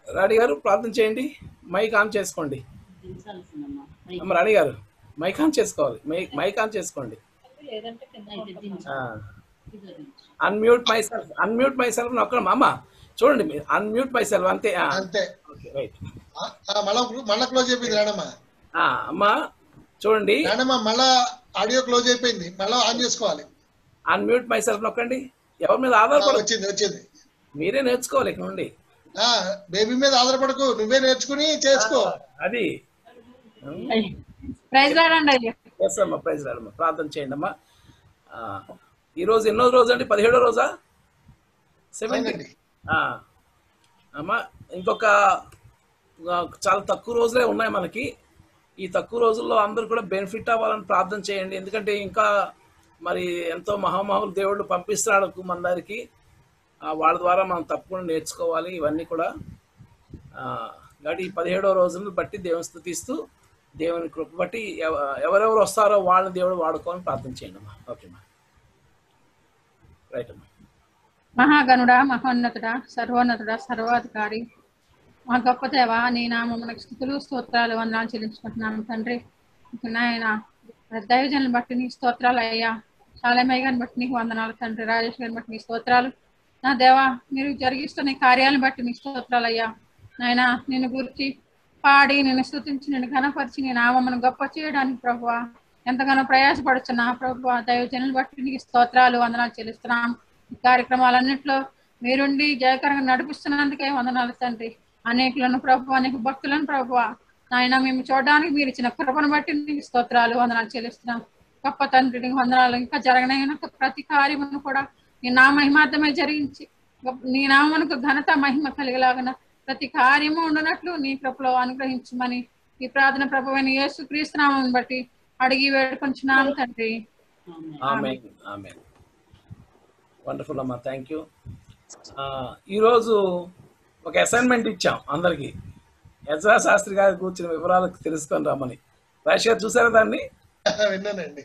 రాణి గారు ప్రార్థన చేయండి మైక్ ఆన్ చేసుకోండి దించాల్సిందమ్మా అమ్మ రాణి గారు మైక్ ఆన్ చేసుకోవాలి మైక్ మైక్ ఆన్ చేసుకోండి లేదంటే కింద అయితే దించు ఇదో దించు unmute myself unmute myself నొక్కడం అమ్మ చూడండి మీరు అన్మ్యూట్ మై సెల్ఫ్ అంతే అంతే ఓకే రైట్ ఆ, ఆ, మళ్ళా మళ్ళా క్లోజ్ అయిపోయింది రాణమ్మ అమ్మ చూడండి రాణమ్మ మళ్ళా ఆడియో క్లోజ్ అయిపోయింది మళ్ళా ఆన్ చేసుకోవాలి అన్మ్యూట్ మై సెల్ఫ్ నొక్కండి ఎవరి మీద ఆ, ఆధారపడదు వచ్చింది వచ్చింది మీరే నేర్చుకోవాలి ఇక్కడ నుండి ఆ బేబీ మీద ఆధారపడకు నువ్వే నేర్చుకుని చేసుకో అది ప్రైజ్ రాడండి అయ్యా ఎస్ అమ్మా ప్రైజ్ రాడమ్మా ప్రార్థన చేయండి అమ్మా ఆ, ఈరోజు ఎన్నో రోజు అండి పదిహేడో రోజా సెవెంటీ అవునండి అమ్మా ఇంకొక ఆ, చాలా తక్కువ రోజులే ఉన్నాయి మనకి ఈ తక్కువ రోజుల్లో అందరూ కూడా బెనిఫిట్ అవ్వాలని ప్రార్థన చేయండి ఎందుకంటే ఇంకా మరి ఎంతో మహామహులు దేవుళ్ళు పంపిస్తున్నాడు మన దగ్గరికి ఆ, వాళ్ళ ద్వారా మనం తప్పకుండా నేర్చుకోవాలి ఇవన్నీ కూడా ఆ, కాబట్టి ఈ పదిహేడో రోజులను బట్టి దేవుని స్థుతిస్తూ దేవుని కృప బట్టి ఎవ- ఎవరెవరు వస్తారో వాళ్ళని దేవుడు వాడుకోవాలని ప్రార్థన చేయండి అమ్మా ఓకే అమ్మా రైట్ అమ్మా మహాగణుడా మహోన్నతుడా సర్వోన్నతుడా సర్వాధికారి మా గొప్ప దేవ నీ నామమునకు స్థుతులు స్తోత్రాలు వందనాలు చెల్లించుకుంటున్నాను తండ్రి ఇక నాయన దైవజనులను బట్టి నీ స్తోత్రాలు అయ్యా శాలమయ్య గారిని బట్టి నీకు వందనాలు తండ్రి రాజేష్ గారిని బట్టి నీ స్తోత్రాలు నా దేవా మీరు జరిగిస్తున్న ఈ కార్యాలను బట్టి నీ స్తోత్రాలు అయ్యా నాయన నిన్ను గురించి పాడి నిన్ను స్తుతించి నిన్ను ఘనపరిచి నీ నామమును గొప్ప చేయడానికి ప్రభువా ఎంతగానో ప్రయాసపడుతున్నా ప్రభు దైవజనులు బట్టి నీకు స్తోత్రాలు వందనాలు చెల్లిస్తున్నాం ఈ కార్యక్రమాలన్నింటిలో మీరుండి జయకరంగా నడిపిస్తున్నందుకే వందనాలు తండ్రి అనేకులను ప్రభు అనేక భక్తులను ప్రభు నాయన మేము చూడడానికి మీరు ఇచ్చిన కృపను బట్టి నీకు స్తోత్రాలు వందనాలు చెల్లిస్తున్నాం గొప్ప తండ్రి నీకు వందనాలు ఇంకా జరగనైన ప్రతి కార్యమును కూడా నీ నా మహిమార్థమే జరిగించి గొప్ప- నీ నామమునకు ఘనత మహిమ కలిగలాగన ప్రతి కార్యము ఉండనట్లు నీ కృపలో అనుగ్రహించమని ఈ ప్రార్థన ప్రభువైన యేసు క్రీస్తునామం బట్టి అడిగి వేడుకొంచున్నాం తండ్రి ఆమె ఆమె వండర్ఫుల్ అమ్మా థ్యాంక్ యూ ఈరోజు ఒక అసైన్మెంట్ ఇచ్చాం అందరికి యజ్రా శాస్త్రి గారి కూర్చున్న వివరాలు తెలుసుకొని రమ్మని రాజేష్ గారు చూసారా దాన్ని విన్నానండి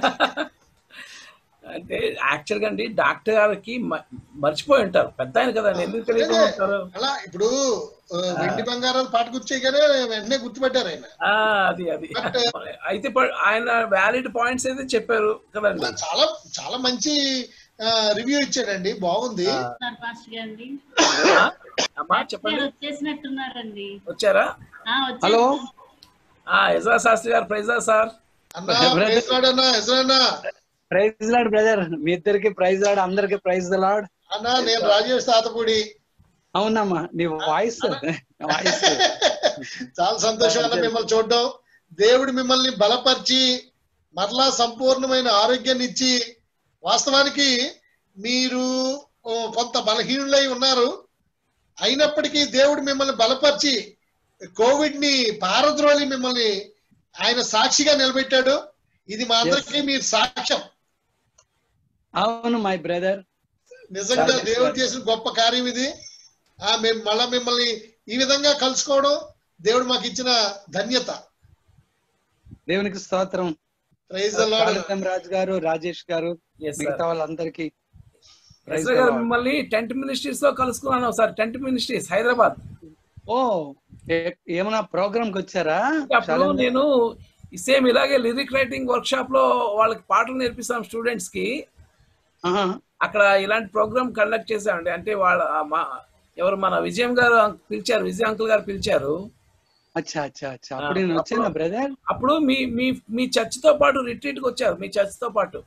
అంటే యాక్చువల్గా అండి డాక్టర్ గారికి మ- మర్చిపోయి ఉంటారు పెద్ద ఆయన కదండి ఎందుకు తెలియకుండా ఉంటారు అలా ఇప్పుడు ఆ, వెండి బంగారాలు పాట గుర్చేయగానే వెంటనే గుర్తుపెట్టారు ఆయన ఆ, అది అది అయితే ప- ఆయన వ్యాలిడ్ పాయింట్స్ అయితే చెప్పారు కదండి అలా చాలా చాలా మంచి రివ్యూ ఇచ్చాడండి బాగుంది సార్ పాస్టర్ గారండి ఆ? అమ్మా చెప్పండి గారు వచ్చేసినట్టున్నారండి వచ్చారా ఆ, వచ్చేసి- హలో ఆ యజ్రా శాస్త్రి గారు ప్రైజా సార్ అన్నా ప్రైజ్ లార్డ్ అన్నా ఎజరన్నా ప్రైజ్ లాడ్ బ్రదర్ మీ ఇద్దరికి ప్రైజ్ లాడ్ అందరికి ప్రైజ్ లాడ్ అన్నా నేను రాజేష్ తాతపూడి అవునమ్మా నీ వాయిస్ వాయిస్ చాలా సంతోషం అన్న మిమ్మల్ని చూడడం దేవుడు మిమ్మల్ని బలపరిచి మరలా సంపూర్ణమైన ఆరోగ్యాన్ని ఇచ్చి వాస్తవానికి మీరు ఓ, కొంత బలహీనులై ఉన్నారు అయినప్పటికీ దేవుడు మిమ్మల్ని బలపరిచి కోవిడ్ ని పారద్రోలి మిమ్మల్ని ఆయన సాక్షిగా నిలబెట్టాడు ఇది మా అందరికీ మీరు సాక్ష్యం అవును మై బ్రదర్ నిజంగా చాలా దేవుడు చేసిన గొప్ప కార్యం ఇది ఆ మేము మళ్ళా మిమ్మల్ని ఈ విధంగా కలుసుకోవడం దేవుడు మాకు ఇచ్చిన ధన్యత దేవునికి స్తోత్రం praise the Lord Kalitham Raju గారు రాజేష్ గారు Yes, sir. మిగతా వాళ్ళందరికీ Praise యజ్రా the గారు Lord. మిమ్మల్ని టెంట్ మినిస్ట్రీస్ లో కలుసుకున్నాను ఒకసారి టెంట్ మినిస్ట్రీస్ హైదరాబాద్ ఓ ఏ- ఏమన్నా ప్రోగ్రామ్ కి వచ్చారా అప్పుడు నేను సేమ్ ఇలాగే లిరిక్ రైటింగ్ వర్క్ షాప్ లో వాళ్ళకి పాటలు నేర్పిస్తాం స్టూడెంట్స్ కి ఆహా. అక్కడ ఇలాంటి ప్రోగ్రామ్ కండక్ట్ చేసామండి అంటే వాళ్ళ ఆ మా ఎవరు మన విజయం గారు అంక్- పిలిచారు విజయ్ అంకుల్ గారు పిలిచారు అచ్చా అచ్చా అచ్చా అప్పుడు నేను వచ్చానా బ్రదర్ అప్పుడు మీ మీ మీ చర్చ్ తో పాటు రిట్రీట్ కి వచ్చారు మీ చర్చ్ తో పాటు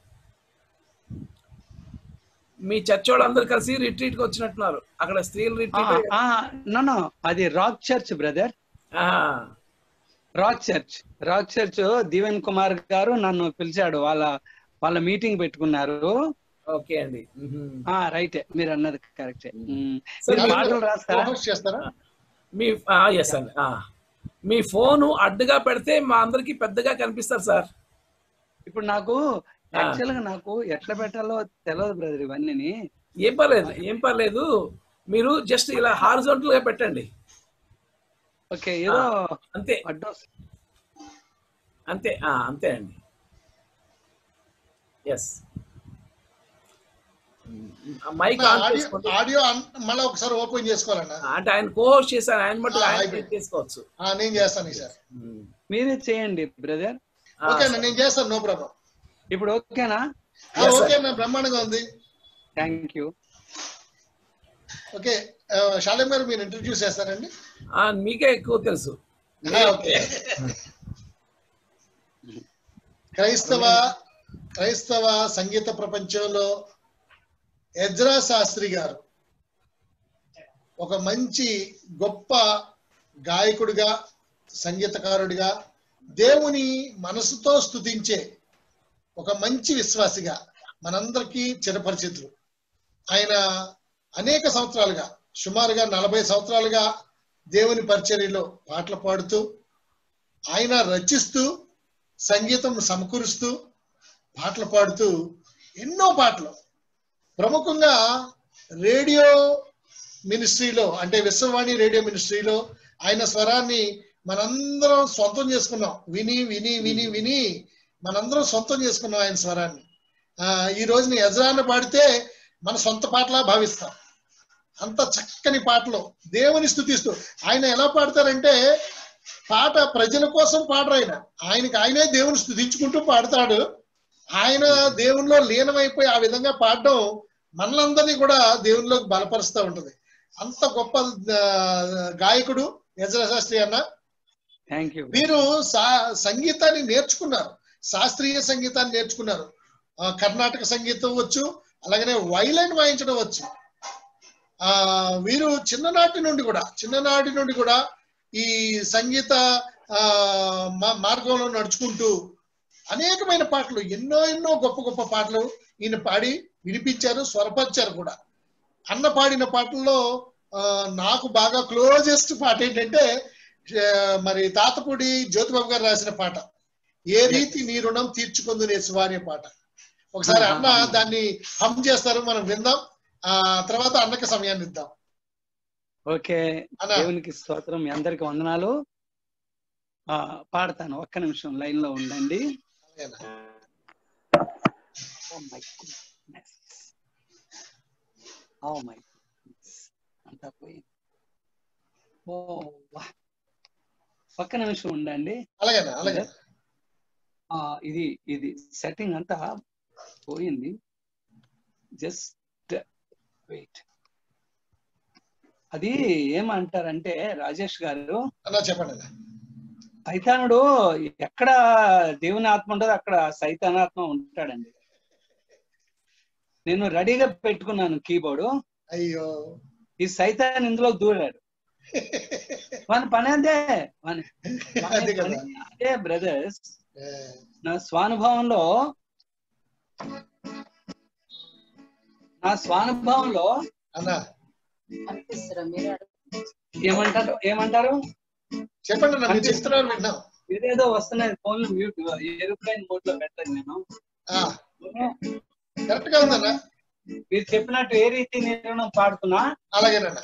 మీ చర్చ్ వాళ్ళందరూ కలిసి రిట్రీట్ కి వచ్చినట్టున్నారు అక్కడ స్త్రీలు రిట్రీట్ నో నో అది rock church brother rock church rock church Deevan Kumar గారు నన్ను పిలిచాడు వాళ్ళ వాళ్ళ మీటింగ్ పెట్టుకున్నారు ఓకే అండి మ్మ్. ఆ రైట్ మీరు అన్నది కరెక్టే సరే, మీరు పాటలు రాస్తారా హోస్ట్ చేస్తారా మీ ఎస్ అండి ఆ. మీ ఫోను అడ్డుగా పెడితే మా అందరికి పెద్దగా కనిపిస్తారు సార్ ఇప్పుడు నాకు యాక్చువల్ గా నాకు ఎట్లా పెట్టాలో తెలియదు బ్రదర్ ఇవన్నీ ఏం పర్లేదు ఏం పర్లేదు మీరు జస్ట్ ఇలా హారిజోంటల్ గా పెట్టండి ఓకే ఏదో అంతే అడ్డు అంతే ఆ, అంతే అండి ఎస్ మైక్ ఆన్ ఆడియో చేసుకోండి ఆడియో అన్- మళ్ళీ ఒకసారి ఓపెన్ చేసుకోవాలన్నా అంటే ఆయన కోహోస్ట్ చేశారు ఆయన మటు ఆ, ఆయన అయిపోయింది. చేసుకోవచ్చు ఆ, నేను చేస్తాను సార్ మీరే చేయండి బ్రదర్ ఆ, ఓకే అన్న నేను చేస్తాను నో ప్రాబ్లం ఇప్పుడు ఓకేనా Yes, sir. ఓకే అన్న బ్రహ్మాండంగా ఉంది థ్యాంక్ యూ ఓకే శాలేం గారు మీరు ఇంట్రడ్యూస్ చేస్తారండి ఆ, మీకే ఎక్కువ తెలుసు ఆ, ఓకే క్రైస్తవ క్రైస్తవ సంగీత ప్రపంచంలో ఎజ్రా శాస్త్రి గారు ఒక మంచి గొప్ప గాయకుడిగా సంగీతకారుడిగా దేవుని మనసుతో స్తుతించే ఒక మంచి విశ్వాసిగా మనందరికీ చిరపరిచితులు ఆయన అనేక సంవత్సరాలుగా సుమారుగా నలభై సంవత్సరాలుగా దేవుని పరిచర్యలో పాటలు పాడుతూ ఆయన రచిస్తూ సంగీతం సమకూరుస్తూ పాటలు పాడుతూ ఎన్నో పాటలు ప్రముఖంగా రేడియో మినిస్ట్రీలో అంటే విశ్వవాణి రేడియో మినిస్ట్రీలో ఆయన స్వరాన్ని మనందరం సొంతం చేసుకున్నాం విని విని విని విని మనందరం సొంతం చేసుకున్నాం ఆయన స్వరాన్ని ఆ ఈ రోజుని యజరాన్ని పాడితే మన సొంత పాటలా భావిస్తాం అంత చక్కని పాటలు దేవుని స్థుతిస్తూ ఆయన ఎలా పాడతారంటే పాట ప్రజల కోసం పాడరు ఆయన ఆయనకి ఆయనే దేవుని స్థుతించుకుంటూ పాడతాడు ఆయన దేవునిలో లీనమైపోయి ఆ విధంగా పాడడం మనలందరినీ కూడా దేవునిలోకి బలపరుస్తూ ఉంటది అంత గొప్ప ఆ, గాయకుడు యజ్ర శాస్త్రి అన్న థ్యాంక్ యూ వీరు సా సంగీతాన్ని నేర్చుకున్నారు శాస్త్రీయ సంగీతాన్ని నేర్చుకున్నారు ఆ, కర్ణాటక సంగీతం వచ్చు అలాగనే వైలెన్ వాయించడం వచ్చు ఆ వీరు చిన్ననాటి నుండి కూడా చిన్ననాటి నుండి కూడా ఈ సంగీత ఆ మా- మార్గంలో నడుచుకుంటూ అనేకమైన పాటలు ఎన్నో ఎన్నో గొప్ప గొప్ప పాటలు ఈయన పాడి వినిపించారు స్వరపరిచారు కూడా అన్న పాడిన పాటల్లో ఆ, నాకు బాగా క్లోజెస్ట్ పాట ఏంటంటే ఆ, మరి తాతపూడి జ్యోతిబాబు గారు రాసిన పాట ఏ రీతి నీ రుణం తీర్చుకుందు నే శివ అనే పాట ఒకసారి అన్న దాన్ని హమ్ చేస్తారు మనం విందాం ఆ తర్వాత అన్నకి సమయాన్ని ఇద్దాం ఓకే అన్న దేవునికి స్తోత్రం మీ అందరికి వందనాలు ఆ పాడతాను ఒక్క నిమిషం లైన్ లో ఉండండి అలాగేనా? Oh my goodness. Oh my goodness. అంతా పోయింది ఓ వా ఒక్క నిమిషం ఉండండి అలాగేనా అలాగే ఆ ఇది ఇది సెట్టింగ్ అంతా పోయింది జస్ట్ వెయిట్ అది ఏమంటారంటే రాజేష్ గారు అన్న చెప్పండి అన్న సైతానుడు ఎక్కడ దేవుని ఆత్మ ఉంటుందో అక్కడ సైతానాత్మ ఉంటాడండి నేను రెడీగా పెట్టుకున్నాను కీబోర్డు అయ్యో ఈ సైతాన్ ఇందులో దూరాడు మన పని అదే మన మన అదే కదా పని అదే బ్రదర్స్ ఏ, నా స్వానుభవంలో నా స్వానుభవంలో అన్న అనిపిస్తారా మీరు ఏమంటారు ఏమంటారు చెప్పండి అన్న మీరు చెప్తున్నారు విన్నాం ఏదేదో వస్తున్నాయి ఫోన్ మ్యూట్ ఏరోప్లైన్ మోడ్ లో పెట్టాను నేను కరెక్ట్ గా ఉందన్న మీరు చెప్పినట్టు ఏ రీతి నేను పాడుతున్నా అలాగేనన్న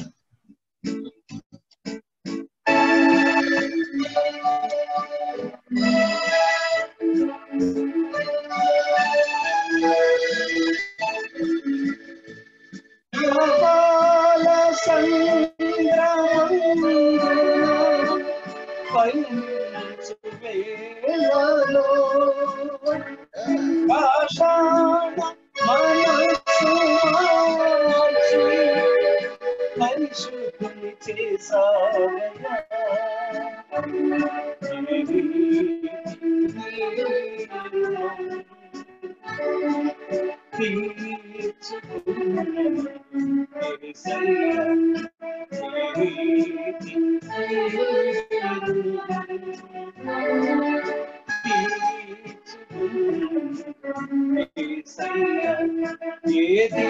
యోగాల సంగ్రామంలో పయనించు వేళలో పాషాణ మనసు మార్చి పరిశుద్ధుని చేసావయ్యా. ఇది తీర్చుకున్నది యేసయ్యా. ఏది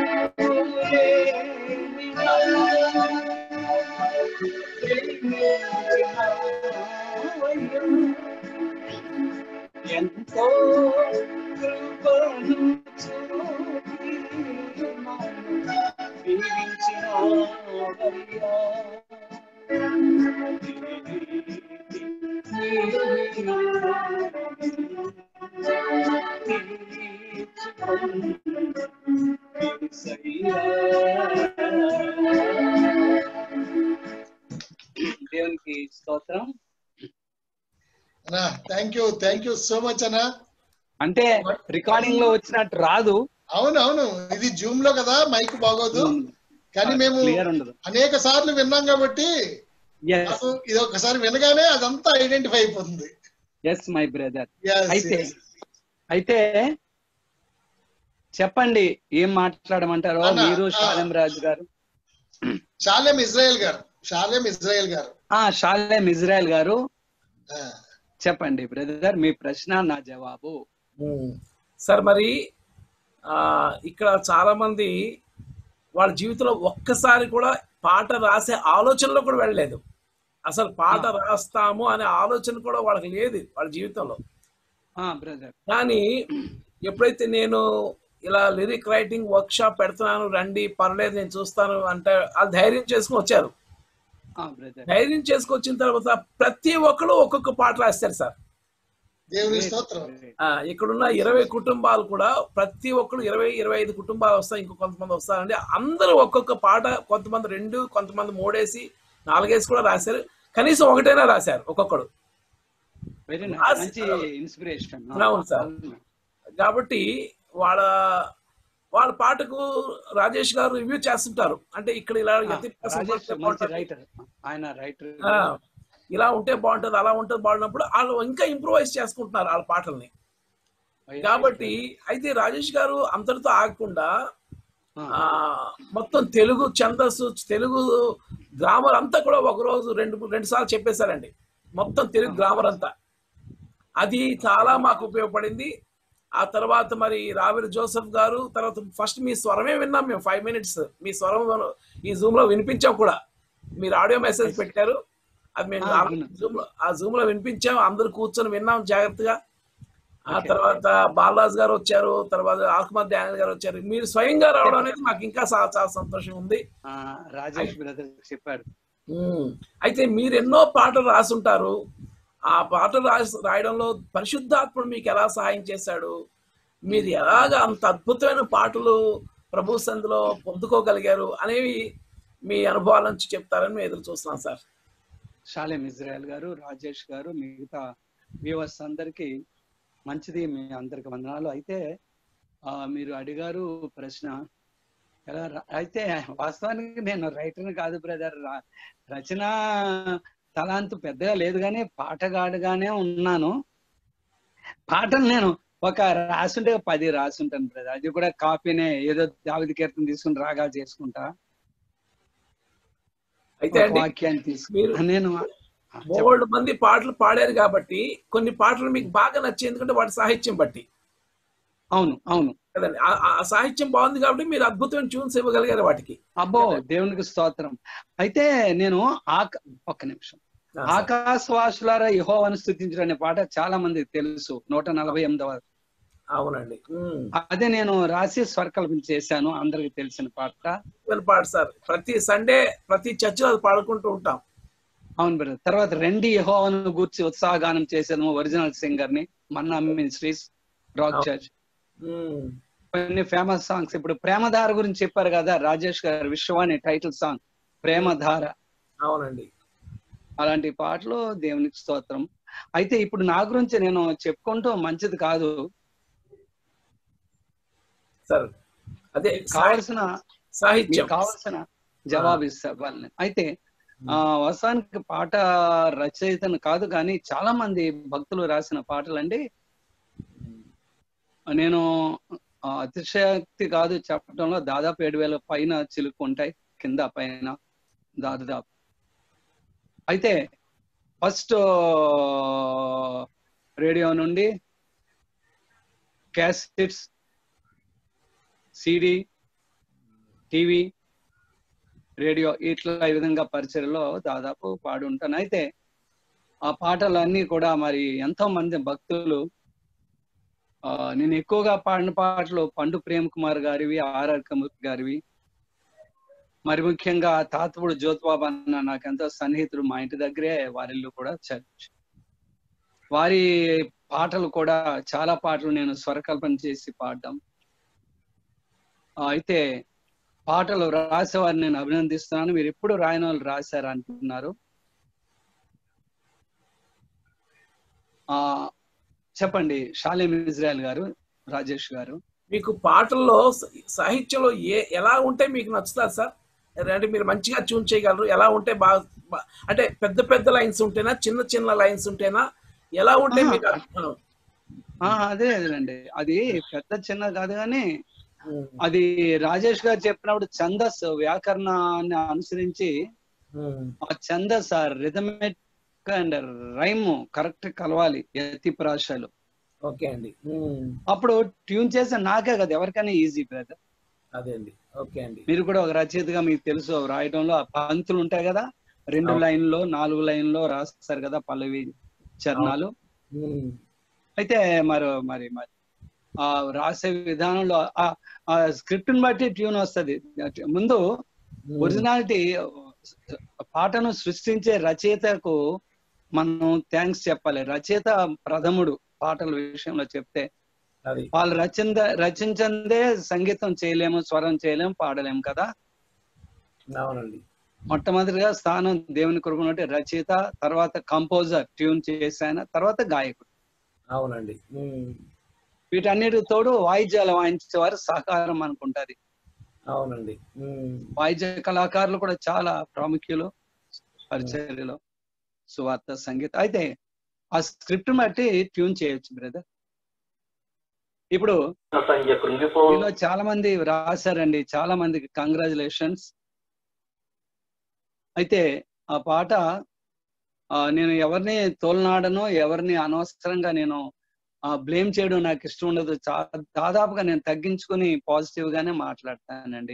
ఎంతో కృపను చూపి నన్ను దీవించినావయ్యా. దేవునికి స్తోత్రం అన్నా thank you thank you so much అన్నా అంటే రికార్డింగ్ లో వచ్చినట్టు రాదు అవును అవును ఇది జూమ్ లో కదా మైక్ బాగోదు కానీ మేము క్లియర్ ఉండదు అనేక సార్లు విన్నాం కాబట్టి ఎస్ నాకు ఇది ఒకసారి వినగానే అదంతా ఐడెంటిఫై అయిపోతుంది ఎస్ మై బ్రదర్ Yes, అయితే yes. అయితే చెప్పండి ఏం మాట్లాడమంటారో అన్న, మీరు ఆ. శాలెం రాజు గారు షాలేం ఇజ్రాయెల్ గారు షాలేం ఇజ్రాయెల్ గారు ఆ షాలెం ఇజ్రాయెల్ గారు ఆ, చెప్పండి బ్రదర్ మీ ప్రశ్న నా జవాబు ఉమ్. సార్ మరి ఆ, ఇక్కడ చాలా మంది వాళ్ళ జీవితంలో ఒక్కసారి కూడా పాట రాసే ఆలోచనలో కూడా వెళ్ళలేదు అసలు పాట రాస్తాము అనే ఆలోచన కూడా వాళ్ళకి లేదు వాళ్ళ జీవితంలో ఆ బ్రదర్ కానీ ఎప్పుడైతే నేను ఇలా లిరిక్ రైటింగ్ వర్క్ షాప్ పెడుతున్నాను రండి పర్లేదు నేను చూస్తాను అంటే వాళ్ళు ధైర్యం చేసుకుని వచ్చారు ఆ బ్రదర్ ధైర్యం చేసుకొచ్చిన తర్వాత ప్రతి ఒక్కరు ఒక్కొక్క పాట రాస్తారు సార్ దేవుని స్తోత్రం ఆ, ఇక్కడున్న ఇరవై కుటుంబాలు కూడా ప్రతి ఒక్కరు ఇరవై ఇరవై ఐదు కుటుంబాలు వస్తాయి ఇంకో కొంతమంది వస్తారండి అందరూ ఒక్కొక్క పాట కొంతమంది రెండు కొంతమంది మూడేసి నాలుగేసి కూడా రాశారు కనీసం ఒకటైనా రాశారు ఒక్కొక్కడు వెరీ ఆ, మంచి ఇన్స్పిరేషన్ అవును సార్. కాబట్టి వాళ్ళ వాళ్ళ పాటకు రాజేష్ గారు రివ్యూ చేస్తుంటారు అంటే ఇక్కడ ఇలా ఎత్తి రాజేష్ మంచి బాగుంటుంది. రైటర్ ఆయన రైటర్ ఆ, ఇలా ఉంటే బాగుంటుంది అలా ఉంటుంది బాగున్నప్పుడు వాళ్ళు ఇంకా ఇంప్రూవైజ్ చేసుకుంటున్నారు వాళ్ళ పాటల్ని కాబట్టి అయితే రాజేష్ గారు అంతటితో ఆగకుండా ఆ మొత్తం తెలుగు ఛందస్సు తెలుగు గ్రామర్ అంతా కూడా ఒక రోజు రెండు రెండు సార్లు చెప్పేశారండి మొత్తం తెలుగు గ్రామర్ అంతా అది చాలా మాకు ఉపయోగపడింది ఆ తర్వాత మరి రావిరి జోసెఫ్ గారు తర్వాత ఫస్ట్ మీ స్వరమే విన్నాం మేము ఫైవ్ మినిట్స్ మీ స్వరం ఈ జూమ్ లో వినిపించాం కూడా మీరు ఆడియో మెసేజ్ పెట్టారు అది మేము ఆ, అవును. జూమ్ లో ఆ జూమ్ లో వినిపించాం అందరు కూర్చొని విన్నాం జాగ్రత్తగా ఆ Okay. తర్వాత బాలరాజ్ గారు వచ్చారు తర్వాత ఆకుమత్ డానియల్ గారు వచ్చారు మీరు స్వయంగా రావడం అనేది మాకు ఇంకా చాలా చాలా సంతోషం ఉంది ఆ, రాజేష్ బ్రదర్ చెప్పాడు ఉమ్. అయితే మీరు ఎన్నో పాటలు రాసుంటారు ఆ పాటలు రాసి రాయడంలో పరిశుద్ధాత్ముడు మీకు ఎలా సహాయం చేశాడు మీరు ఎలాగ అంత అద్భుతమైన పాటలు ప్రభు సందులో పొందుకోగలిగారు అనేవి మీ అనుభవాల నుంచి చెప్తారని మేము ఎదురు చూస్తున్నాం సార్ షాలేం ఇజ్రాయల్ గారు రాజేష్ గారు మిగతా వ్యూవర్స్ అందరికి మంచిది మీ అందరికి వందనాలు అయితే ఆ, మీరు అడిగారు ప్రశ్న ఎలా రా- అయితే వాస్తవానికి నేను రైటర్ని కాదు బ్రదర్ రచన తలాంతు పెద్దగా లేదు కానీ పాటగాడుగానే ఉన్నాను పాటలు నేను ఒక రాసుంటే పది రాసుంటాను బ్రదర్ అది కూడా కాపీనే ఏదో దావిది కీర్తన తీసుకుని రాగాలు చేసుకుంటా అయితే ఒక అండి వాక్యాన్ని తీసుకుని మీరు- నేను బోల్డ్ మంది పాటలు పాడారు కాబట్టి కొన్ని పాటలు మీకు బాగా నచ్చాయి ఎందుకంటే వాటి సాహిత్యం బట్టి అవును అవును కదండి ఆ- ఆ సాహిత్యం బాగుంది కాబట్టి మీరు అద్భుతమైన ట్యూన్స్ ఇవ్వగలిగారు వాటికి అబ్బో దేవునికి స్తోత్రం అయితే నేను ఆక ఒక్క నిమిషం ఆ, సార్. ఆకాశవాసులార యహోవను స్థుతించడం అనే పాట చాలా మంది తెలుసు నూట నలభై ఎనిమిదవ అవునండి ఉమ్. అదే నేను రాసి స్వరకల్పన చేశాను అందరికి తెలిసిన పాట అద్భుతమైన పాట సార్ ప్రతి సండే ప్రతి చర్చిలో అది పాడుకుంటూ ఉంటాం అవును బ్రదర్ తర్వాత రెండి యహోవను గూర్చి ఉత్సాహగానం చేసాను ఒరిజినల్ సింగర్ ని మన్నా మినిస్ట్రీస్ రాక్ అవును. Church um. కొన్ని ఫేమస్ సాంగ్స్ ఇప్పుడు ప్రేమధార గురించి చెప్పారు కదా రాజేష్ గారు విశ్వాని టైటిల్ సాంగ్ ప్రేమధార అవునండి అలాంటి పాటలు దేవునికి స్తోత్రం అయితే ఇప్పుడు నా గురించి నేను చెప్పుకుంటూ మంచిది కాదు సార్ అదే సాహి- కావలసిన సాహిత్యం మీకు కావలసిన జవాబు ఇస్తా వాళ్ళని అయితే ఆ వసానికి పాట రచయితను కాదు కానీ చాలా మంది భక్తులు రాసిన పాటలండి నేను ఆ, అతిశయోక్తి కాదు చెప్పడంలో దాదాపు ఏడు వేల పైన చిలుకు ఉంటాయి కింద పైన దాదాపు అయితే ఫస్ట్ రేడియో నుండి క్యాసెట్స్ సిడి టీవీ రేడియో ఇట్లా ఈ విధంగా పరిచయలో దాదాపు పాడి ఉంటాను అయితే ఆ పాటలన్నీ కూడా మరి ఎంతో మంది భక్తులు ఆ, నేను ఎక్కువగా పాడిన పాటలు పండు ప్రేమ్ కుమార్ గారివి ఆర్ఆర్ కమూర్ గారివి మరి ముఖ్యంగా తాతపుడు జ్యోతిబాబు అన్న నాకు ఎంతో సన్నిహితుడు మా ఇంటి దగ్గరే వారిల్లు కూడా చర్చ్ వారి పాటలు కూడా చాలా పాటలు నేను స్వరకల్పన చేసి పాడడం ఆ, అయితే పాటలు రాసేవారిని నేను అభినందిస్తున్నాను మీరు ఎప్పుడు రాయని వాళ్ళు రాశారు అంటున్నారు ఆ చెప్పండి షాలేం ఇజ్రాయల్ గారు రాజేష్ గారు మీకు పాటల్లో స- సాహిత్యంలో ఏ ఎలా ఉంటే మీకు నచ్చుతుంది సార్ అంటే మీరు మంచిగా ట్యూన్ చేయగలరు ఎలా ఉంటే బాగా బా- అంటే పెద్ద పెద్ద లైన్స్ ఉంటేనా చిన్న చిన్న లైన్స్ ఉంటేనా ఎలా ఉంటే ఆహా. మీకు ఆ, ఆ, అదే అదేనండి అది పెద్ద చిన్న కాదు కానీ ఉమ్, అది రాజేష్ గారు చెప్పినప్పుడు ఛందస్ వ్యాకరణాన్ని అనుసరించి ఉమ్, ఆ ఛందస్ ఆ రిథమెటిక్ అండ్ రైమ్ కరెక్ట్ కలవాలి యతి ప్రాషలు ఓకే అండి ఉమ్, అప్పుడు ట్యూన్ చేసే నాకే కదా ఎవరికైనా ఈజీ బ్రదర్ అదే అండి ఓకే అండి మీరు కూడా ఒక రచయితగా మీకు తెలుసు రాయడంలో ఆ పంక్తులు ఉంటాయి కదా రెండు అవును. లైన్లో నాలుగు లైన్లో రాస్తారు కదా పల్లవి చరణాలు ఉమ్, అయితే మరి మరి మరి ఆ రాసే విధానంలో ఆ ఆ స్క్రిప్ట్ ని బట్టి ట్యూన్ వస్తది ముందు ఉమ్, ఒరిజినాలిటీ పాటను సృష్టించే రచయితకు మనం థ్యాంక్స్ చెప్పాలి రచయిత ప్రథముడు పాటల విషయంలో చెప్తే అది వాళ్ళు రచింద రచించందే సంగీతం చేయలేము స్వరం చేయలేము పాడలేము కదా అవునండి మొట్టమొదటిగా స్థానం దేవుని కొరకు రచయిత తర్వాత కంపోజర్ ట్యూన్ చేశాయన తర్వాత గాయకుడు అవునండి ఉమ్, వీటన్నిటి తోడు వాయిద్యాలు వాయించేవారు సహకారం అనుకుంటారు అవునండి ఉమ్, వాయిద్య కళాకారులు కూడా చాలా ప్రాముఖ్యులు పరిచర్యలో సువార్త సంగీతం అయితే ఆ స్క్రిప్ట్ బట్టి ట్యూన్ చేయొచ్చు బ్రదర్ ఇప్పుడు సంఖ్య కృంగిపో మీలో చాలా మంది రాశారండి చాలా మందికి కంగ్రాచులేషన్స్ అయితే ఆ పాట ఆ, నేను ఎవరిని తోలనాడను ఎవరిని అనవసరంగా నేను బ్లేమ్ చేయడం నాకు ఇష్టం ఉండదు చా- దాదాపుగా నేను తగ్గించుకుని పాజిటివ్ గానే మాట్లాడతానండి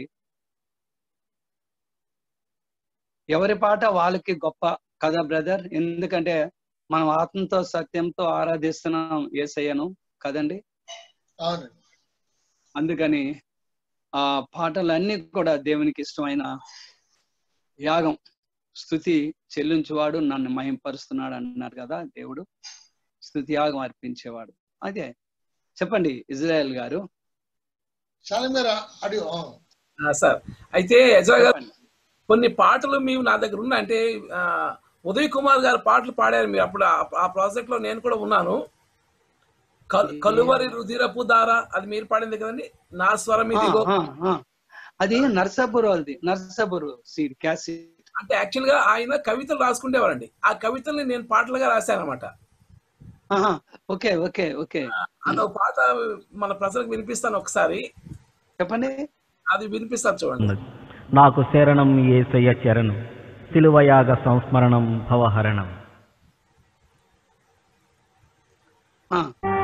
ఎవరి పాట వాళ్ళకి గొప్ప కదా బ్రదర్ ఎందుకంటే మనం ఆత్మతో సత్యంతో ఆరాధిస్తున్నాం ఏసయ్యను కదండి అవునండి అందుకని ఆ పాటలన్నీ కూడా దేవునికి ఇష్టమైన యాగం స్థుతి చెల్లించువాడు నన్ను మహింపరుస్తున్నాడు అన్నారు కదా దేవుడు స్థుతి యాగం అర్పించేవాడు అదే చెప్పండి ఇజ్రాయెల్ గారు చాలా మీరు అడిగి ఆ, ఆ, సార్ అయితే యజా గారు చెప్పండి. కొన్ని పాటలు మేము నా దగ్గర ఉన్నాయి అంటే ఆ, ఉదయ్ కుమార్ గారు పాటలు పాడారు మీరు అప్పుడు ఆ- ఆ ప్రాజెక్ట్ లో నేను కూడా ఉన్నాను కల్- కలువరి రుధిరపు దార అది మీరు పాడింది కదండి నా స్వరం ఆ, ఇదిగో ఆ, ఆ. అది నర్సాపూర్ వాళ్ళది నర్సాపూర్ సీడ్ క్యాసెట్ అంటే యాక్చువల్ గా ఆయన కవితలు రాసుకుండేవారండి ఆ కవితల్ని నేను పాటలుగా రాశాను అనమాట ఆహా, ఓకే ఓకే ఓకే అదొక పాట మన ప్రజలకు వినిపిస్తాను ఒకసారి చెప్పండి అది వినిపిస్తాను చూడండి నాకు శరణం ఏసయ్య చరణం శిలువయాగ సంస్మరణం భవహరణం ఆ,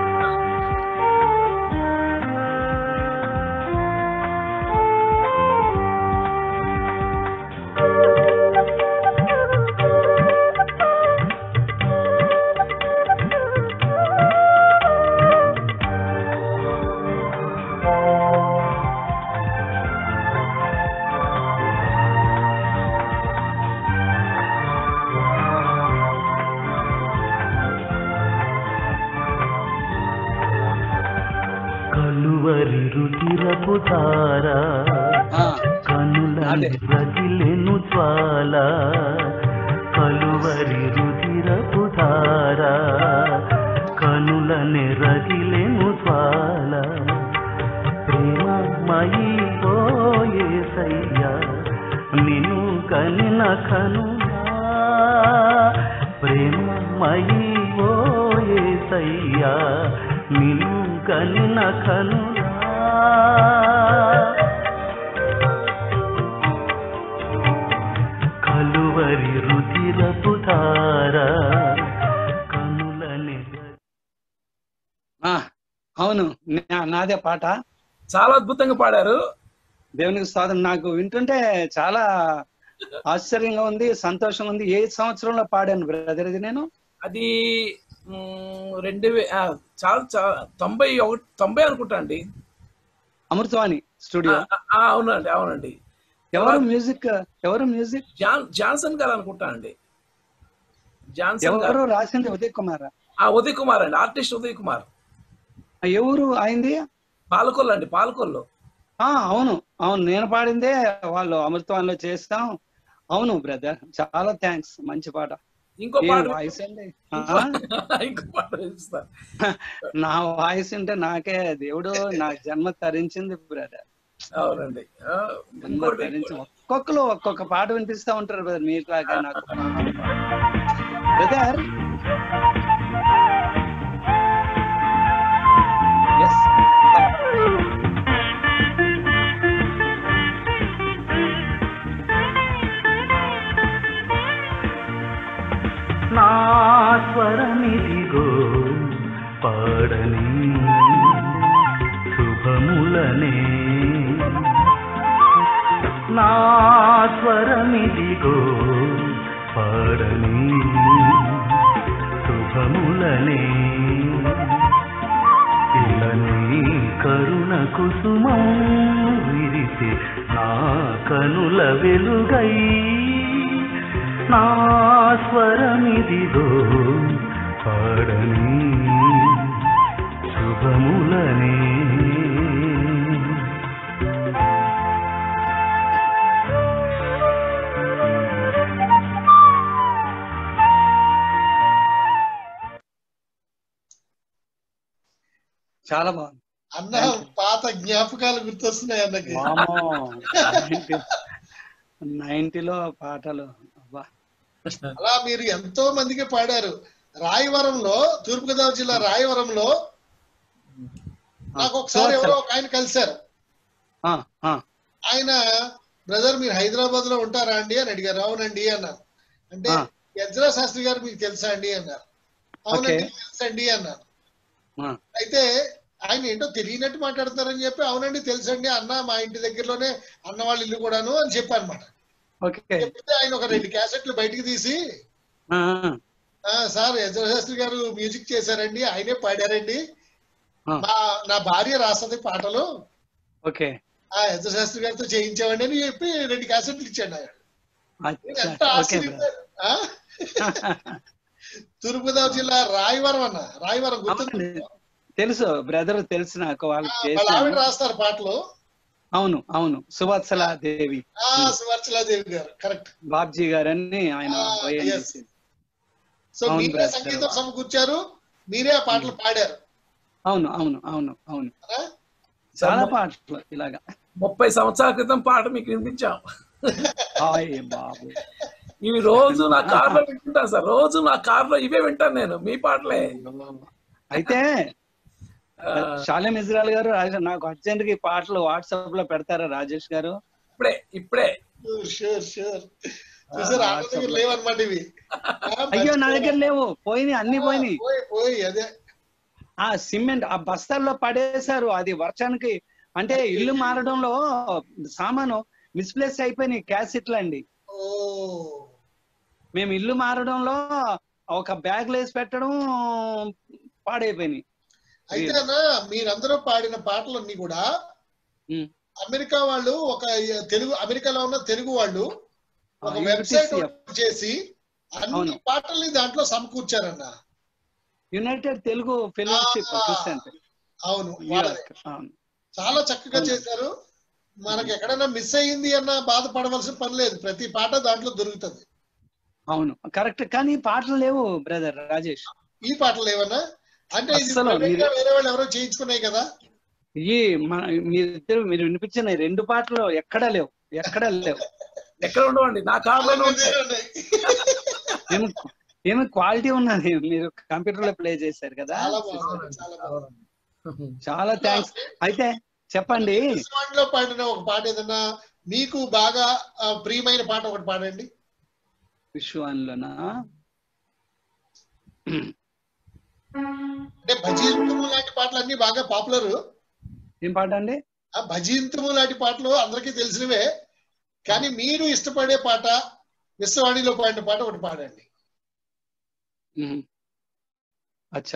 కలువరి రుచిరపు ధార ఆ, కనుల అదే. రగిలెను జ్వాల కలువరి రుచిరపు ధార కనుల రగిలెను జ్వాల ప్రేమమయీ ఓయేసయ్యా నిన్ను కనిన కనులా ప్రేమమయీ ఓయేసయ్యా నిన్ను కనిన కనులా కలువరి రుధిరపు ధార కనులని ఆ, అవును నా- నాదే పాట చాలా అద్భుతంగా పాడారు దేవునికి స్తోత్రం నాకు వింటుంటే చాలా ఆశ్చర్యంగా ఉంది సంతోషంగా ఉంది ఏ సంవత్సరంలో పాడాను బ్రదర్ ఇది నేను అది మ్, రెండు వే ఆ, చాలా చాలా తొంభై ఒకటి తొంభై అనుకుంటా అండి అమృతవాణి ఆ, స్టూడియో ఆ, అవునండి అవునండి ఎవరు మ్యూజిక్ ఎవరు మ్యూజిక్ జాన్ జాన్సన్ గారు అనుకుంటా అండి జాన్సన్ గారు ఎవరు రాసింది ఉదయ్ కుమార్ ఆ ఉదయ్ కుమార్ అండి ఆర్టిస్ట్ ఉదయ్ కుమార్ ఎవరు అయింది పాలకొల్లు అండి పాలకొల్లు ఆ అవును అవును నేను పాడిందే వాళ్ళు అమృతవాన్లో చేస్తాం అవును బ్రదర్ చాలా థ్యాంక్స్ మంచి పాట ఇంకో ఏ పాట వాయిస్ అండి ఆ, ఇంకో పాట వినిపిస్తాను నా వాయిస్ అంటే నాకే దేవుడు నా జన్మ తరించింది బ్రదర్ అవునండి ఆ, జన్మ ఇంకోటి తరించి ఒక్కొక్కరు ఒక్కొక్క పాట వినిపిస్తా ఉంటారు బ్రదర్ మీట్లాగా నాకు బ్రదర్ ఎస్ నా స్వరమిదిగో పాడని శుభములనే నా స్వరమిదిగో పాడని శుభములనే ఇలని కరుణ కుసుమం విరిసి నా కనుల వెలుగై నా స్వరమిదిగో పాడని శుభములనే చాలా బాగుంది అన్న పాత జ్ఞాపకాలు గుర్తొస్తున్నాయి అన్నకి వామో నైన్టీలో పాటలు అబ్బా అలా మీరు ఎంతో మందికి పాడారు రాయవరంలో తూర్పుగోదావరి జిల్లా రాయవరంలో నాకు ఒకసారి ఎవరో ఒక ఆయన కలిశారు ఆ, ఆ, ఆయన బ్రదర్ మీరు హైదరాబాద్ లో ఉంటారా అండి అని అడిగారు అవునండి అన్నారు అంటే ఆ. యజ్రా శాస్త్రి గారు మీకు తెలుసా అండి అన్నారు అవునండి తెలుసండి అన్నారు ఆ, అయితే ఆయన ఏంటో తెలియనట్టు మాట్లాడతారని చెప్పి అవునండి తెలుసండి అన్న మా ఇంటి దగ్గరలోనే అన్న వాళ్ళ ఇల్లు కూడాను అని చెప్పారనమాట ఓకే చెప్తే ఆయన ఒక రెండు క్యాసెట్లు బయటికి తీసి ఆ, ఆ సార్ యజ్రా శాస్త్రి గారు మ్యూజిక్ చేశారండి ఆయనే పాడారండి ఆ. మా నా భార్య రాస్తుంది పాటలు ఓకే ఆ యజ్రా శాస్త్రి గారితో చేయించామండి అని చెప్పి రెండు క్యాసెట్లు ఇచ్చాడు ఆయన అచ్చా, ఎంత ఓకే ఆశ్చర్యపోయారు. ఆ? తూర్పుగోదావరి జిల్లా రాయవరం అన్న రాయవరం గుర్తుంది అవునండి. తెలుసు బ్రదర్ తెలుసు నాకు వాళ్ళు వాళ్ళ ఆవిడ చేశాను రాస్తారు పాటలు అవును అవును సువత్సల దేవి ఆ సువర్చలాదేవి గారు కరెక్ట్ బాబ్జీ గారని ఆయన ఆ, ONGC. yes. సో అవును, మీరే brother. సంగీతం సమకూర్చారు మీరే ఆ పాటలు పాడారు అవును అవును అవును అవును కదా? చాలా పాటలు ఇలాగా ముప్పై సంవత్సరాల క్రితం పాట మీకు వినిపించాం హాయ్ బాబు ఇవి రోజు నా కార్లో వింటుంటాను సార్ రోజు నా కార్లో ఇవే వింటాను నేను మీ పాటలే అయితే ఆ, షాలేం ఇజ్రాయల్ గారు రాజ- నాకు అర్జెంట్ గా ఈ పాటలు వాట్సాప్ లో పెడతారా రాజేష్ గారు ఇప్పుడే ఇప్పుడే షూర్ షూర్ చూసారు ఆనంద దగ్గర లేవన్నమాట ఇవి ఆ, అయ్యో నా దగ్గర లేవు పోయినాయి అన్ని పోయినాయి పోయి పోయి అదే ఆ సిమెంట్ ఆ బస్తాల్లో పడేశారు అది వర్షానికి అంటే ఇల్లు మారడంలో సామాను మిస్ప్లేస్ అయిపోయినాయి క్యాసెట్లు అండి ఓ మేము ఇల్లు మారడంలో ఒక బ్యాగ్ వేసి పెట్టడం పాడైపోయినాయి అయితే అన్న మీరందరూ పాడిన పాటలన్నీ కూడా ఉమ్. అమెరికా వాళ్ళు ఒక తెలుగు అమెరికాలో ఉన్న తెలుగు వాళ్ళు ఒక ఆ, వెబ్సైట్ UTCF. చేసి అన్ని అవును. పాటల్ని దాంట్లో సమకూర్చారన్న యునైటెడ్ తెలుగు ఫెలోషిప్ ఆ. క్రిస్టియన్ అవును వాళ్ళదే చాలా చక్కగా అవును. చేశారు మనకి ఎక్కడైనా మిస్ అయ్యింది అన్న బాధపడవలసిన పని లేదు ప్రతి పాట దాంట్లో దొరుకుతుంది అవును కరెక్ట్ కానీ పాటలు లేవు బ్రదర్ రాజేష్ ఈ పాటలు ఏమన్నా అంటే ఇది అస్సలు private గా మీరు- వేరే వాళ్ళు ఎవరో చేయించుకున్నాయి కదా ఈ మన మీరిద్దరు మీరు వినిపించిన ఈ రెండు పాటలు ఎక్కడా లేవు ఎక్కడా లేవు ఎక్కడ ఉండవండి నా కార్లోనే ఉంటాయి ఉన్నాయి. ఏమి ఏమి క్వాలిటీ ఉన్నది మీరు కంప్యూటర్ లో ప్లే చేశారు కదా చాలా బాగుంది చాలా బాగుంది చాలా థ్యాంక్స్ అయితే చెప్పండి లో పాడిన ఒక పాట ఏదన్నా మీకు బాగా ఆ, ప్రియమైన పాట ఒకటి పాడండి విశ్వాన్లోనా అంటే భజీంతము లాంటి పాటలు అన్ని బాగా పాపులర్ ఏం పాట అండి ఆ భజీంతము లాంటి పాటలు అందరికీ తెలిసినవే కానీ మీరు ఇష్టపడే పాట విశ్వవాణిలో పాడిన పాట ఒకటి పాడండి మ్మ్. అచ్చా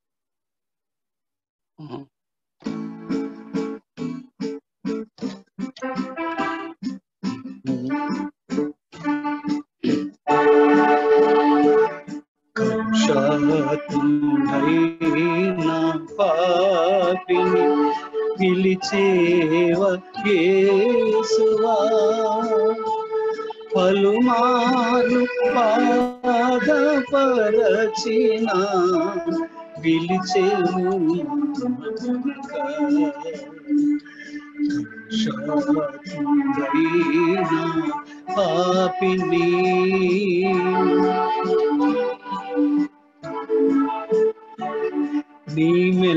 మ్మ్. కక్షాతుడైన పాపిని పిలిచి పిలిచేవ యేసువా పలుమార్లు పాదపరచిన పిలిచేవు శాంతైన పాపిని నీ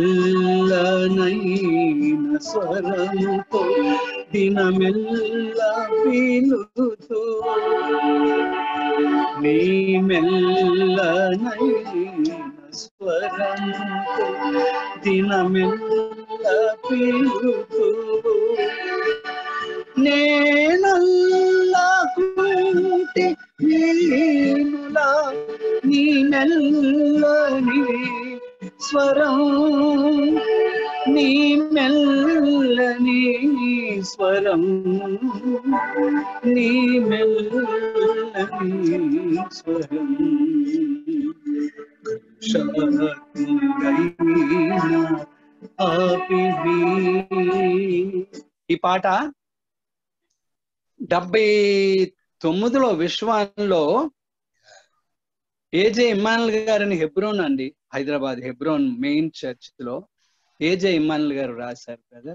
మెల్లనైన స్వరముతో దినమెల్ల పిలుతూ నీ మెల్లనైన స్వరముతో దినమెల్ల పిలుతూ నేనల్లాకుంటే నేనులా నీ మెల్లని స్వరం నీ మెల్లని స్వరం నీ మెల్లని స్వరం శాంతైన ఆపివి ఈ పాట డెబ్బై తొమ్మిదిలో విశ్వాల్లో ఏజే ఇమ్మానుల్ గారిని హెబ్రోన్ అండి హైదరాబాద్ హెబ్రోన్ మెయిన్ చర్చ్ లో ఏజే ఇమ్మానుల్ గారు రాశారు బ్రదర్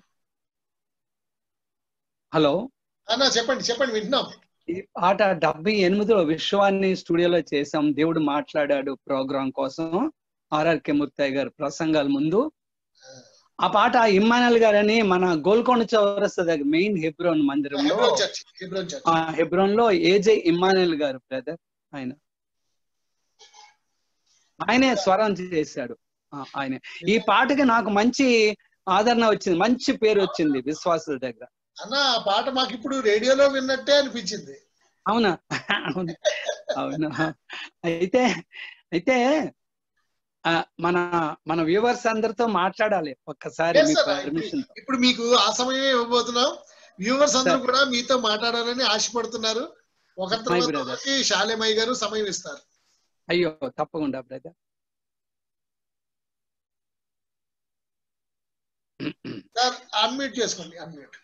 హలో అన్న చెప్పండి చెప్పండి వింటున్నాం ఈ పాట డెబ్బై ఎనిమిదిలో విశ్వాన్ని స్టూడియోలో చేసాం దేవుడు మాట్లాడాడు ప్రోగ్రాం కోసం ఆర్ఆర్కే ముత్తయ్య గారు ప్రసంగాల ముందు ఆ పాట ఇమ్మానుల్ గారని మన గోల్కొండ చౌరస్తా దగ్గర మెయిన్ హెబ్రోన్ మందిరంలో హెబ్రోన్ చర్చ్ హెబ్రోన్ చర్చ్ ఆ హెబ్రోన్ లో ఏజే ఇమ్మానుయల్ గారు బ్రదర్ ఆయన ఆయనే స్వరం చేశాడు ఆ, ఆయనే ఈ పాటకి నాకు మంచి ఆదరణ వచ్చింది మంచి పేరు వచ్చింది విశ్వాసుల దగ్గర అన్న ఆ పాట మాకు ఇప్పుడు రేడియోలో విన్నట్టే అనిపించింది అవునా అవును అవును అయితే అయితే ఆ, మన మన వ్యూవర్స్ అందరితో మాట్లాడాలి ఒక్కసారి Yes, మీ sir. పర్మిషన్ ఇప్పుడు మీకు ఆ సమయమే ఇవ్వబోతున్నాం వ్యూవర్స్ అందరూ కూడా మీతో మాట్లాడాలని ఆశపడుతున్నారు ఒకరి My తర్వాత brother. ఒకరికి శాలేమయ్య గారు సమయం ఇస్తారు అయ్యో తప్పకుండా బ్రదర్ సార్ అన్మ్యూట్ చేసుకోండి అన్మ్యూట్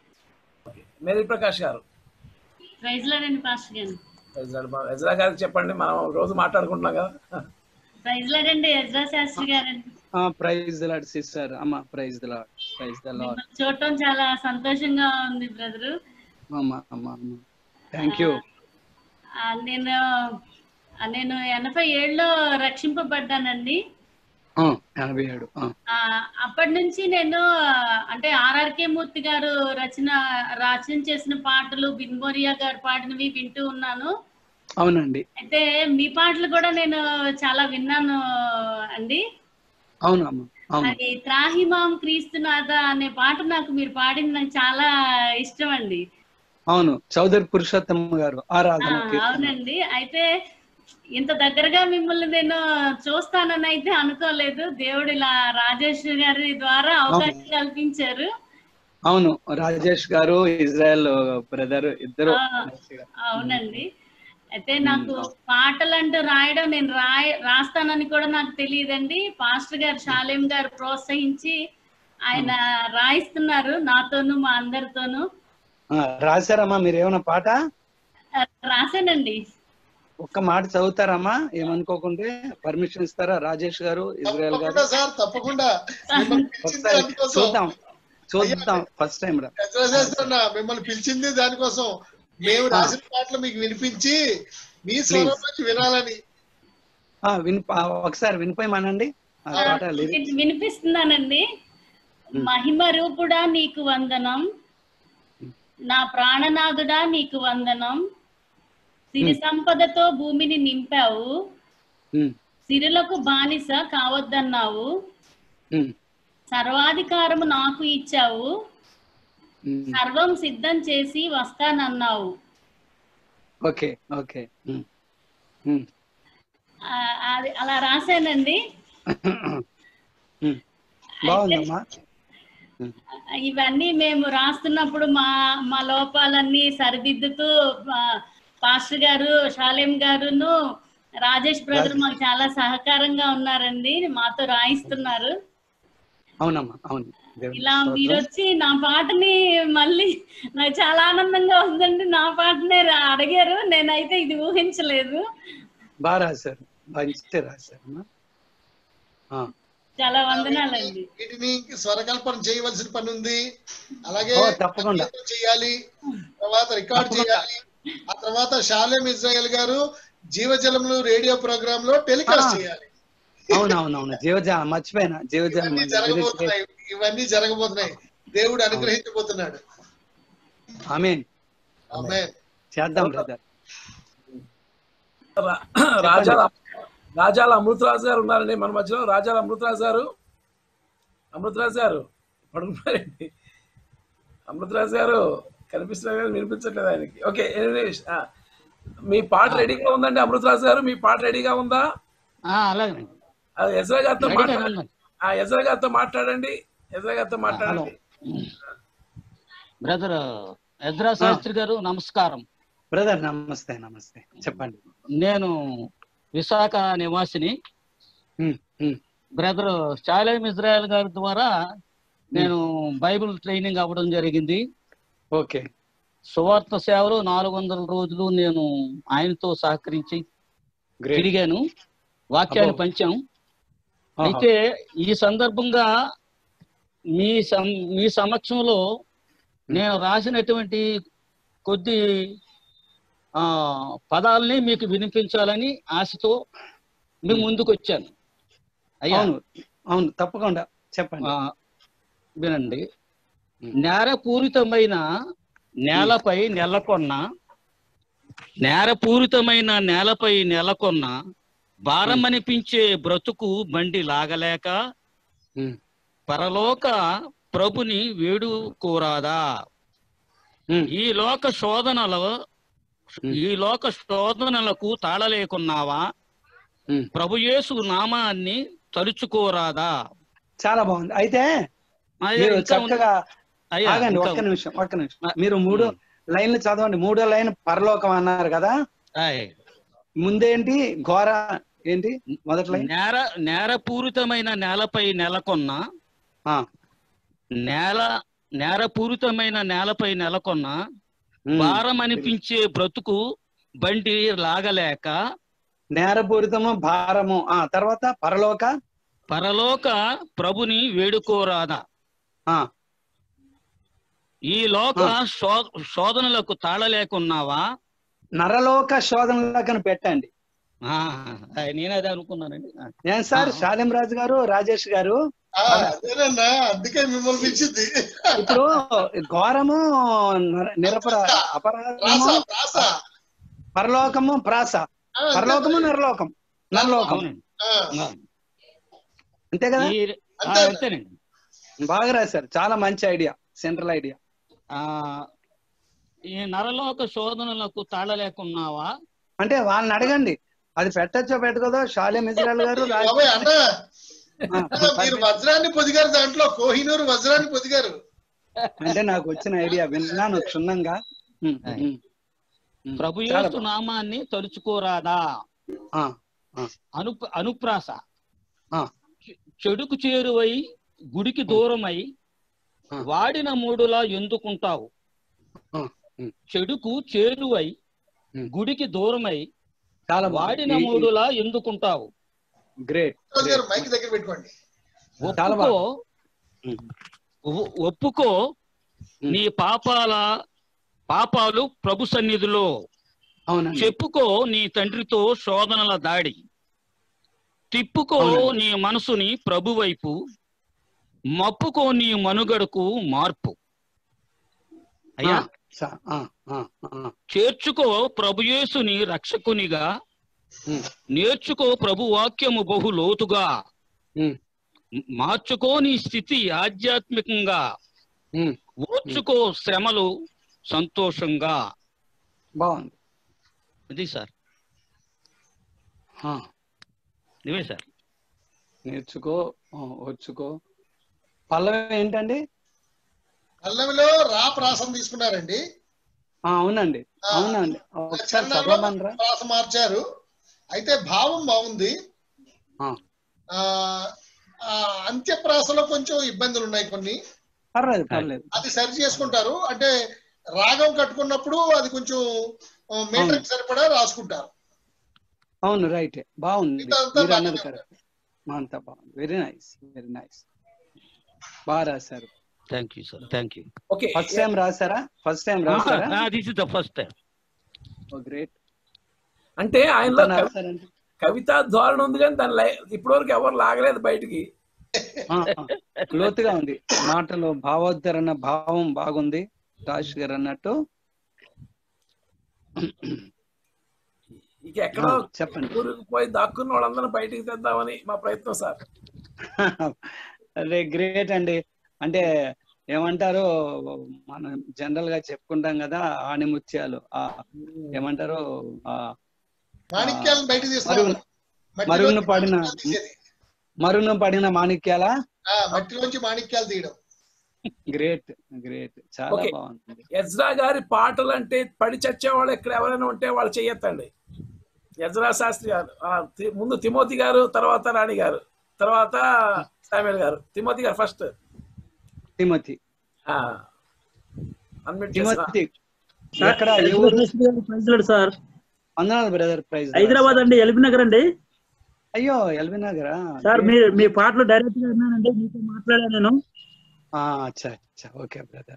మేరీ ప్రకాష్ గారు ప్రైజ్ లాడండి పాస్టర్ గారు ఎజ్రా గారికి చెప్పండి మనం రోజు మాట్లాడుకుంటున్నాం కదా ప్రైజ్ లాడండి ఎజ్రా శాస్త్రి గారండి ప్రైజ్ ద లాడ్ సిస్టర్ అమ్మ praise the Lord praise the Lord మిమ్మల్ని చూడటం చాలా సంతోషంగా ఉంది బ్రదరు అమ్మ అమ్మ అమ్మ థ్యాంక్ యూ ఆ, నేను ఆ, నేను ఎనభై ఏళ్ళలో రక్షింపబడ్డానండి ఎనభై ఏడు ఆ, ఆ, అప్పటి నుంచి నేను ఆ, అంటే ఆర్ఆర్కే మూర్తి గారు రచన రచన చేసిన పాటలు బిన్మోరియా గారు పాడినవి వింటూ ఉన్నాను అవునండి అయితే మీ పాటలు కూడా నేను చాలా విన్నాను అండి అవును అమ్మ అవును అది త్రాహిమాం క్రీస్తునాథ అనే పాట నాకు మీరు పాడింది నాకు చాలా ఇష్టం అండి అవును చౌదరి పురుషోత్తమ గారు ఆ, ఆరాధన కీర్తన. అవునండి అయితే ఇంత దగ్గరగా మిమ్మల్ని నేను చూస్తానని అయితే అనుకోలేదు దేవుడు ఇలా రాజేష్ గారి ద్వారా అవకాశం కల్పించారు అవును రాజేష్ గారు ఇజ్రాయెల్ బ్రదర్ ఇద్దరు ఆ, అవునండి అయితే నాకు పాటలు అంటూ రాయడం నేను రాయ రాస్తానని కూడా నాకు తెలియదండి పాస్టర్ గారు షాలేం గారు ప్రోత్సహించి ఆయన రాయిస్తున్నారు నాతోను మా అందరితోనూ ఆ, రాశారమ్మా మీరు ఏమైనా పాట ఆ, రాశానండి ఒక్క మాట చదువుతారమ్మా ఏమనుకోకుంటే పర్మిషన్ ఇస్తారా రాజేష్ గారు ఇజ్రాయెల్ గారు తప్పకుండా సార్ తప్పకుండా మిమ్మల్ని పిలిచింది ఒకసారి దానికోసం చూద్దాం చూద్దాం ఫస్ట్ టైం రా చేస్తున్నా మిమ్మల్ని పిలిచింది దానికోసం మేము రాసిన పాటలు మీకు వినిపించి మీ స్వరం నుంచి వినాలని ఆ, విని ఆ, ఒకసారి వినిపోయమానండి ఆ పాట లిరిక్స్ విని- వినిపిస్తున్నానండి మహిమ రూపుడా నీకు వందనం నా ప్రాణనాథుడా నీకు వందనం సిరి సంపదతో భూమిని నింపావు ఉమ్, సిరులకు బానిస కావద్దన్నావు ఉమ్, సర్వాధికారము నాకు ఇచ్చావు ఉమ్. సర్వం సిద్ధం చేసి వస్తానన్నావు ఓకే ఓకే ఉమ్, ఉమ్, ఆ, అది అలా రాశానండి ఉమ్. బాగుందమ్మా ఇవన్నీ మేము రాస్తున్నప్పుడు మా మా లోపాలన్నీ సరిదిద్దుతూ ఆ, పాస్టర్ గారు షాలేం గారును రాజేష్ బ్రదర్ మాకు చాలా సహకారంగా ఉన్నారండి మాతో రాయిస్తున్నారు అవునమ్మా అవును దేవుని ఇలా స్తోత్రం. మీరు వచ్చి నా పాటని మళ్ళీ నాకు చాలా ఆనందంగా ఉందండి నా పాటనే రా- అడిగారు నేనైతే ఇది ఊహించలేదు బాగా రాశారు మంచి రాశారు చాలా వందనాలండి వీటిని స్వరకల్పన చేయవలసిన పని ఉంది అలాగే ఓ, తప్పకుండా. సంగీతం చేయాలి తర్వాత రికార్డ్ తప్పకుండా. చేయాలి ఆ తర్వాత షాలేం ఇజ్రాయెల్ గారు జీవజలములు రేడియో ప్రోగ్రామ్ లో టెలికాస్ట్ ఆ. చేయాలి అవునవునవును జీవజాలం మర్చిపోయినా జీవజాలం ఇవన్నీ జరగబోతున్నాయి ఇవన్నీ జరగబోతున్నాయి దేవుడు అనుగ్రహించబోతున్నాడు ఆమె ఆమె చేద్దాం బ్రదర్ రా- రాజాల రాజాల అమృతరాజు గారు ఉన్నారండి మన మధ్యలో రాజాల అమృతరాజు గారు అమృతరాజు గారు పడుకున్నారండి అమృతరాజు గారు కనిపిస్తున్నారు కానీ వినిపించట్లేదు ఆయనకి ఓకే anyways, ఆ, మీ పాట రెడీగా ఉందండి అమృతరాజు గారు మీ పాట రెడీగా ఉందా అలాగేనండి అది ఎజ్రా గారితో రెడీగా మాట్లాడండి ఉన్నాను. ఆ ఎజ్రా గారితో మాట్లాడండి ఎజ్రా గారితో మాట్లాడండి బ్రదర్ ఎద్రా శాస్త్రి గారు నమస్కారం బ్రదర్ నమస్తే నమస్తే చెప్పండి నేను విశాఖ నివాసిని um, um, brother Shalem Israel గారి ద్వారా నేను బైబిల్ ట్రైనింగ్ అవ్వడం జరిగింది ఓకే సువార్త సేవలు నాలుగు వందల రోజులు నేను ఆయనతో సహకరించి గ్రేట్ తిరిగాను వాక్యాన్ని అబ్బో. పంచాం ఆహా. అయితే ఈ సందర్భంగా మీ సం మీ సమక్షంలో నేను రాసినటువంటి కొద్ది ఆ పదాలని మీకు వినిపించాలని ఆశతో మీ ముందుకు వచ్చాను అయ్యా అవును అవును తప్పకుండా చెప్పండి ఆ, వినండి ఉమ్. నేరపూరితమైన నేలపై నెలకొన్న నేరపూరితమైన నేలపై నెలకొన్న భారం అనిపించే బ్రతుకు బండి లాగలేక ఉమ్, పరలోక ప్రభుని వేడుకోరాదా ఉమ్, ఈ లోక శోధనలో ఉమ్. ఈ లోక శోధనలకు తాళలేకున్నావా ఉమ్. ప్రభుయేసు నామాన్ని తలుచుకోరాదా చాలా బాగుంది అయితే అయ్యా, మీరు ఇంకా ఉంది. చక్కగా అయ్యా, ఆగండి ఇంకా ఒక్క ఉంది. నిమిషం ఒక్క నిమిషం ఆ, మీరు మూడు ఉమ్. లైన్లు చదవండి మూడో లైన్ పరలోకం అన్నారు కదా ఆయ్. ముందేంటి ఘోర ఏంటి మొదటి లైన్ నేర నేరపూరితమైన నేలపై నెలకొన్న ఆ, నేల నేరపూరితమైన నేలపై నెలకొన్న ఉమ్. భారం అనిపించే బ్రతుకు బండి లాగలేక నేరపూరితము భారము ఆ తర్వాత పరలోక పరలోక ప్రభుని వేడుకోరాదా ఆ ఈ లోక శో- శోధనలకు తాళలేకున్నావా నరలోక శోధనలకని పెట్టండి ఆ, ఆయ్, నేను అదే అనుకున్నానండి ఆ, ఏం సార్ ఆ. శాలిం రాజు గారు రాజేష్ గారు ఆ, అదేనన్నా అందుకే మిమ్మల్ని పిలిచింది ఇప్పుడు ఘోరము నర- నిరపర ప్రాస అపరాధము ప్రాస పరలోకము ప్రాస ఆ, పరలోకము నరలోకం నరలోకం అవునండి ఆ, ఆ, అంతే కదా ఈ- ఆ, అంతే. అంతేనండి బాగా రాశారు చాలా మంచి ఐడియా సెంట్రల్ ఐడియా ఆ ఈ నరలోక శోధనలకు తాళలేకున్నావా అంటే వాళ్ళని అడగండి అది పెట్టచ్చో పెట్టుకోదో షాలేం ఇజ్రాయల్ గారు రాజ- బాబాయ్ అన్న ఆ, అన్న, మీరు వజ్రాన్ని పొదిగారు దాంట్లో కోహినూరు వజ్రాన్ని పొదిగారు అంటే నాకు వచ్చిన ఐడియా విన్నాను క్షుణ్ణంగా ఉమ్, ఉమ్, ఉమ్. ప్రభు చాలా యేసు నామాన్ని తలుచుకోరాదా ఆ, అను అనుప్రాస ఆ. చె- చెడుకు చేరువై గుడికి దూరమై ఆ. వాడిన మూడులా ఎందుకుంటావు ఆ, ఉమ్. చెడుకు చేరువై ఉమ్. గుడికి దూరమై చాలా వాడిన మూడులా ఎందుకుంటావు గ్రేట్ రోజు గారు మైక్ దగ్గర పెట్టుకోండి చాలా ఒప్పుకో ఉమ్. ఒ- ఒప్పుకో ఉమ్. నీ పాపాల పాపాలు ప్రభు సన్నిధిలో అవునండి చెప్పుకో నీ తండ్రితో శోధనల దాడి తిప్పుకో అవునండి. నీ మనసుని ప్రభు వైపు మప్పుకో నీ మనుగడకు మార్పు అయ్యా ఆ, స- ఆ, ఆ, ఆ. చేర్చుకో ప్రభుయేసుని రక్షకునిగా ఉమ్, నేర్చుకో ప్రభు వాక్యము బహు లోతుగా ఉమ్, మార్చుకో నీ స్థితి ఆధ్యాత్మికంగా ఉమ్. ఓర్చుకో శ్రమలు సంతోషంగా బాగుంది ఇది సార్ ఆ, ఇవే సార్ నేర్చుకో ఆ, వచ్చుకో పల్లవి ఏంటండి పల్లవిలో రా ప్రాసం తీసుకున్నారండి ఆ, అవునండి అవునండి ఒకసారి చరణంలో చదవమనరా ప్రాస మార్చారు అయితే భావం బాగుంది ఆ. ఆ ఆ అంత్యప్రాసలో కొంచెం ఇబ్బందులు ఉన్నాయి కొన్ని పర్లేదు పర్లేదు అది సరి చేసుకుంటారు అంటే రాగం కట్టుకున్నప్పుడు అది కొంచెం మీటర్ సరిపడా రాసుకుంటారు అవును రైట్ బాగుంది మిగతా అంతా మీరు బాగానే అన్నది కరెక్ట్ అంతా బాగుంది వెరీ నైస్ వెరీ నైస్ బాగా రాశారు thank you sir thank you okay first time రాశారా ఫస్ట్ టైం రాశారా this is the first time great అంటే ఆయనలో కవి- రాశారంటే కవితా ధోరణ ఉంది కానీ దాని లై- ఇప్పటివరకు ఎవరు లాగలేదు బయటికి ఆ, ఆ, లోతుగా ఉంది మాటలు భావోద్ధరణ భావం బాగుంది రాజు గారు అన్నట్టు ఇక ఎక్కడో ఆ, చెప్పండి ఊరికి పోయి దాక్కున్న వాళ్ళందరూ బయటికి తెద్దామని మా ప్రయత్నం సార్ అదే గ్రేట్ అండి అంటే ఏమంటారు మనం జనరల్ గా చెప్పుకుంటాం కదా ఆణిముత్యాలు ఆ ఏమంటారు ఆ మాణిక్యాలను బయట తీస్తారు మరుగున మరుగున పడిన మరుగున పడిన మాణిక్యాల మట్టిలోంచి మాణిక్యాలు తీయడం గ్రేట్ గ్రేట్ చాలా Okay. బాగుంది ఎజ్రా గారి పాటలు అంటే పడి చచ్చే వాళ్ళు ఇక్కడ ఎవరైనా ఉంటే వాళ్ళు చెయ్యొద్దండి ఎజ్రా శాస్త్రి గారు ఆ, తి- ముందు తిమోతి గారు తర్వాత రాణి గారు తర్వాత సామ్యుల్ గారు తిమోతి గారు ఫస్ట్ తిమతి అన్మిట్ చేసిన తిమతి ఎక్కడ ఏ ఊరు? ప్రైజ్లాడు సార్ వందనాలు బ్రదర్ ప్రైజ్ హైదరాబాద్ అండి ఎల్బీ నగర్ అండి అయ్యో ఎల్బీ నగరా సార్ మీ మీ పాటలు డైరెక్ట్ గా విన్నానండి మీతో మాట్లాడాను నేను ఆ, అచ్చా అచ్చా ఓకే బ్రదర్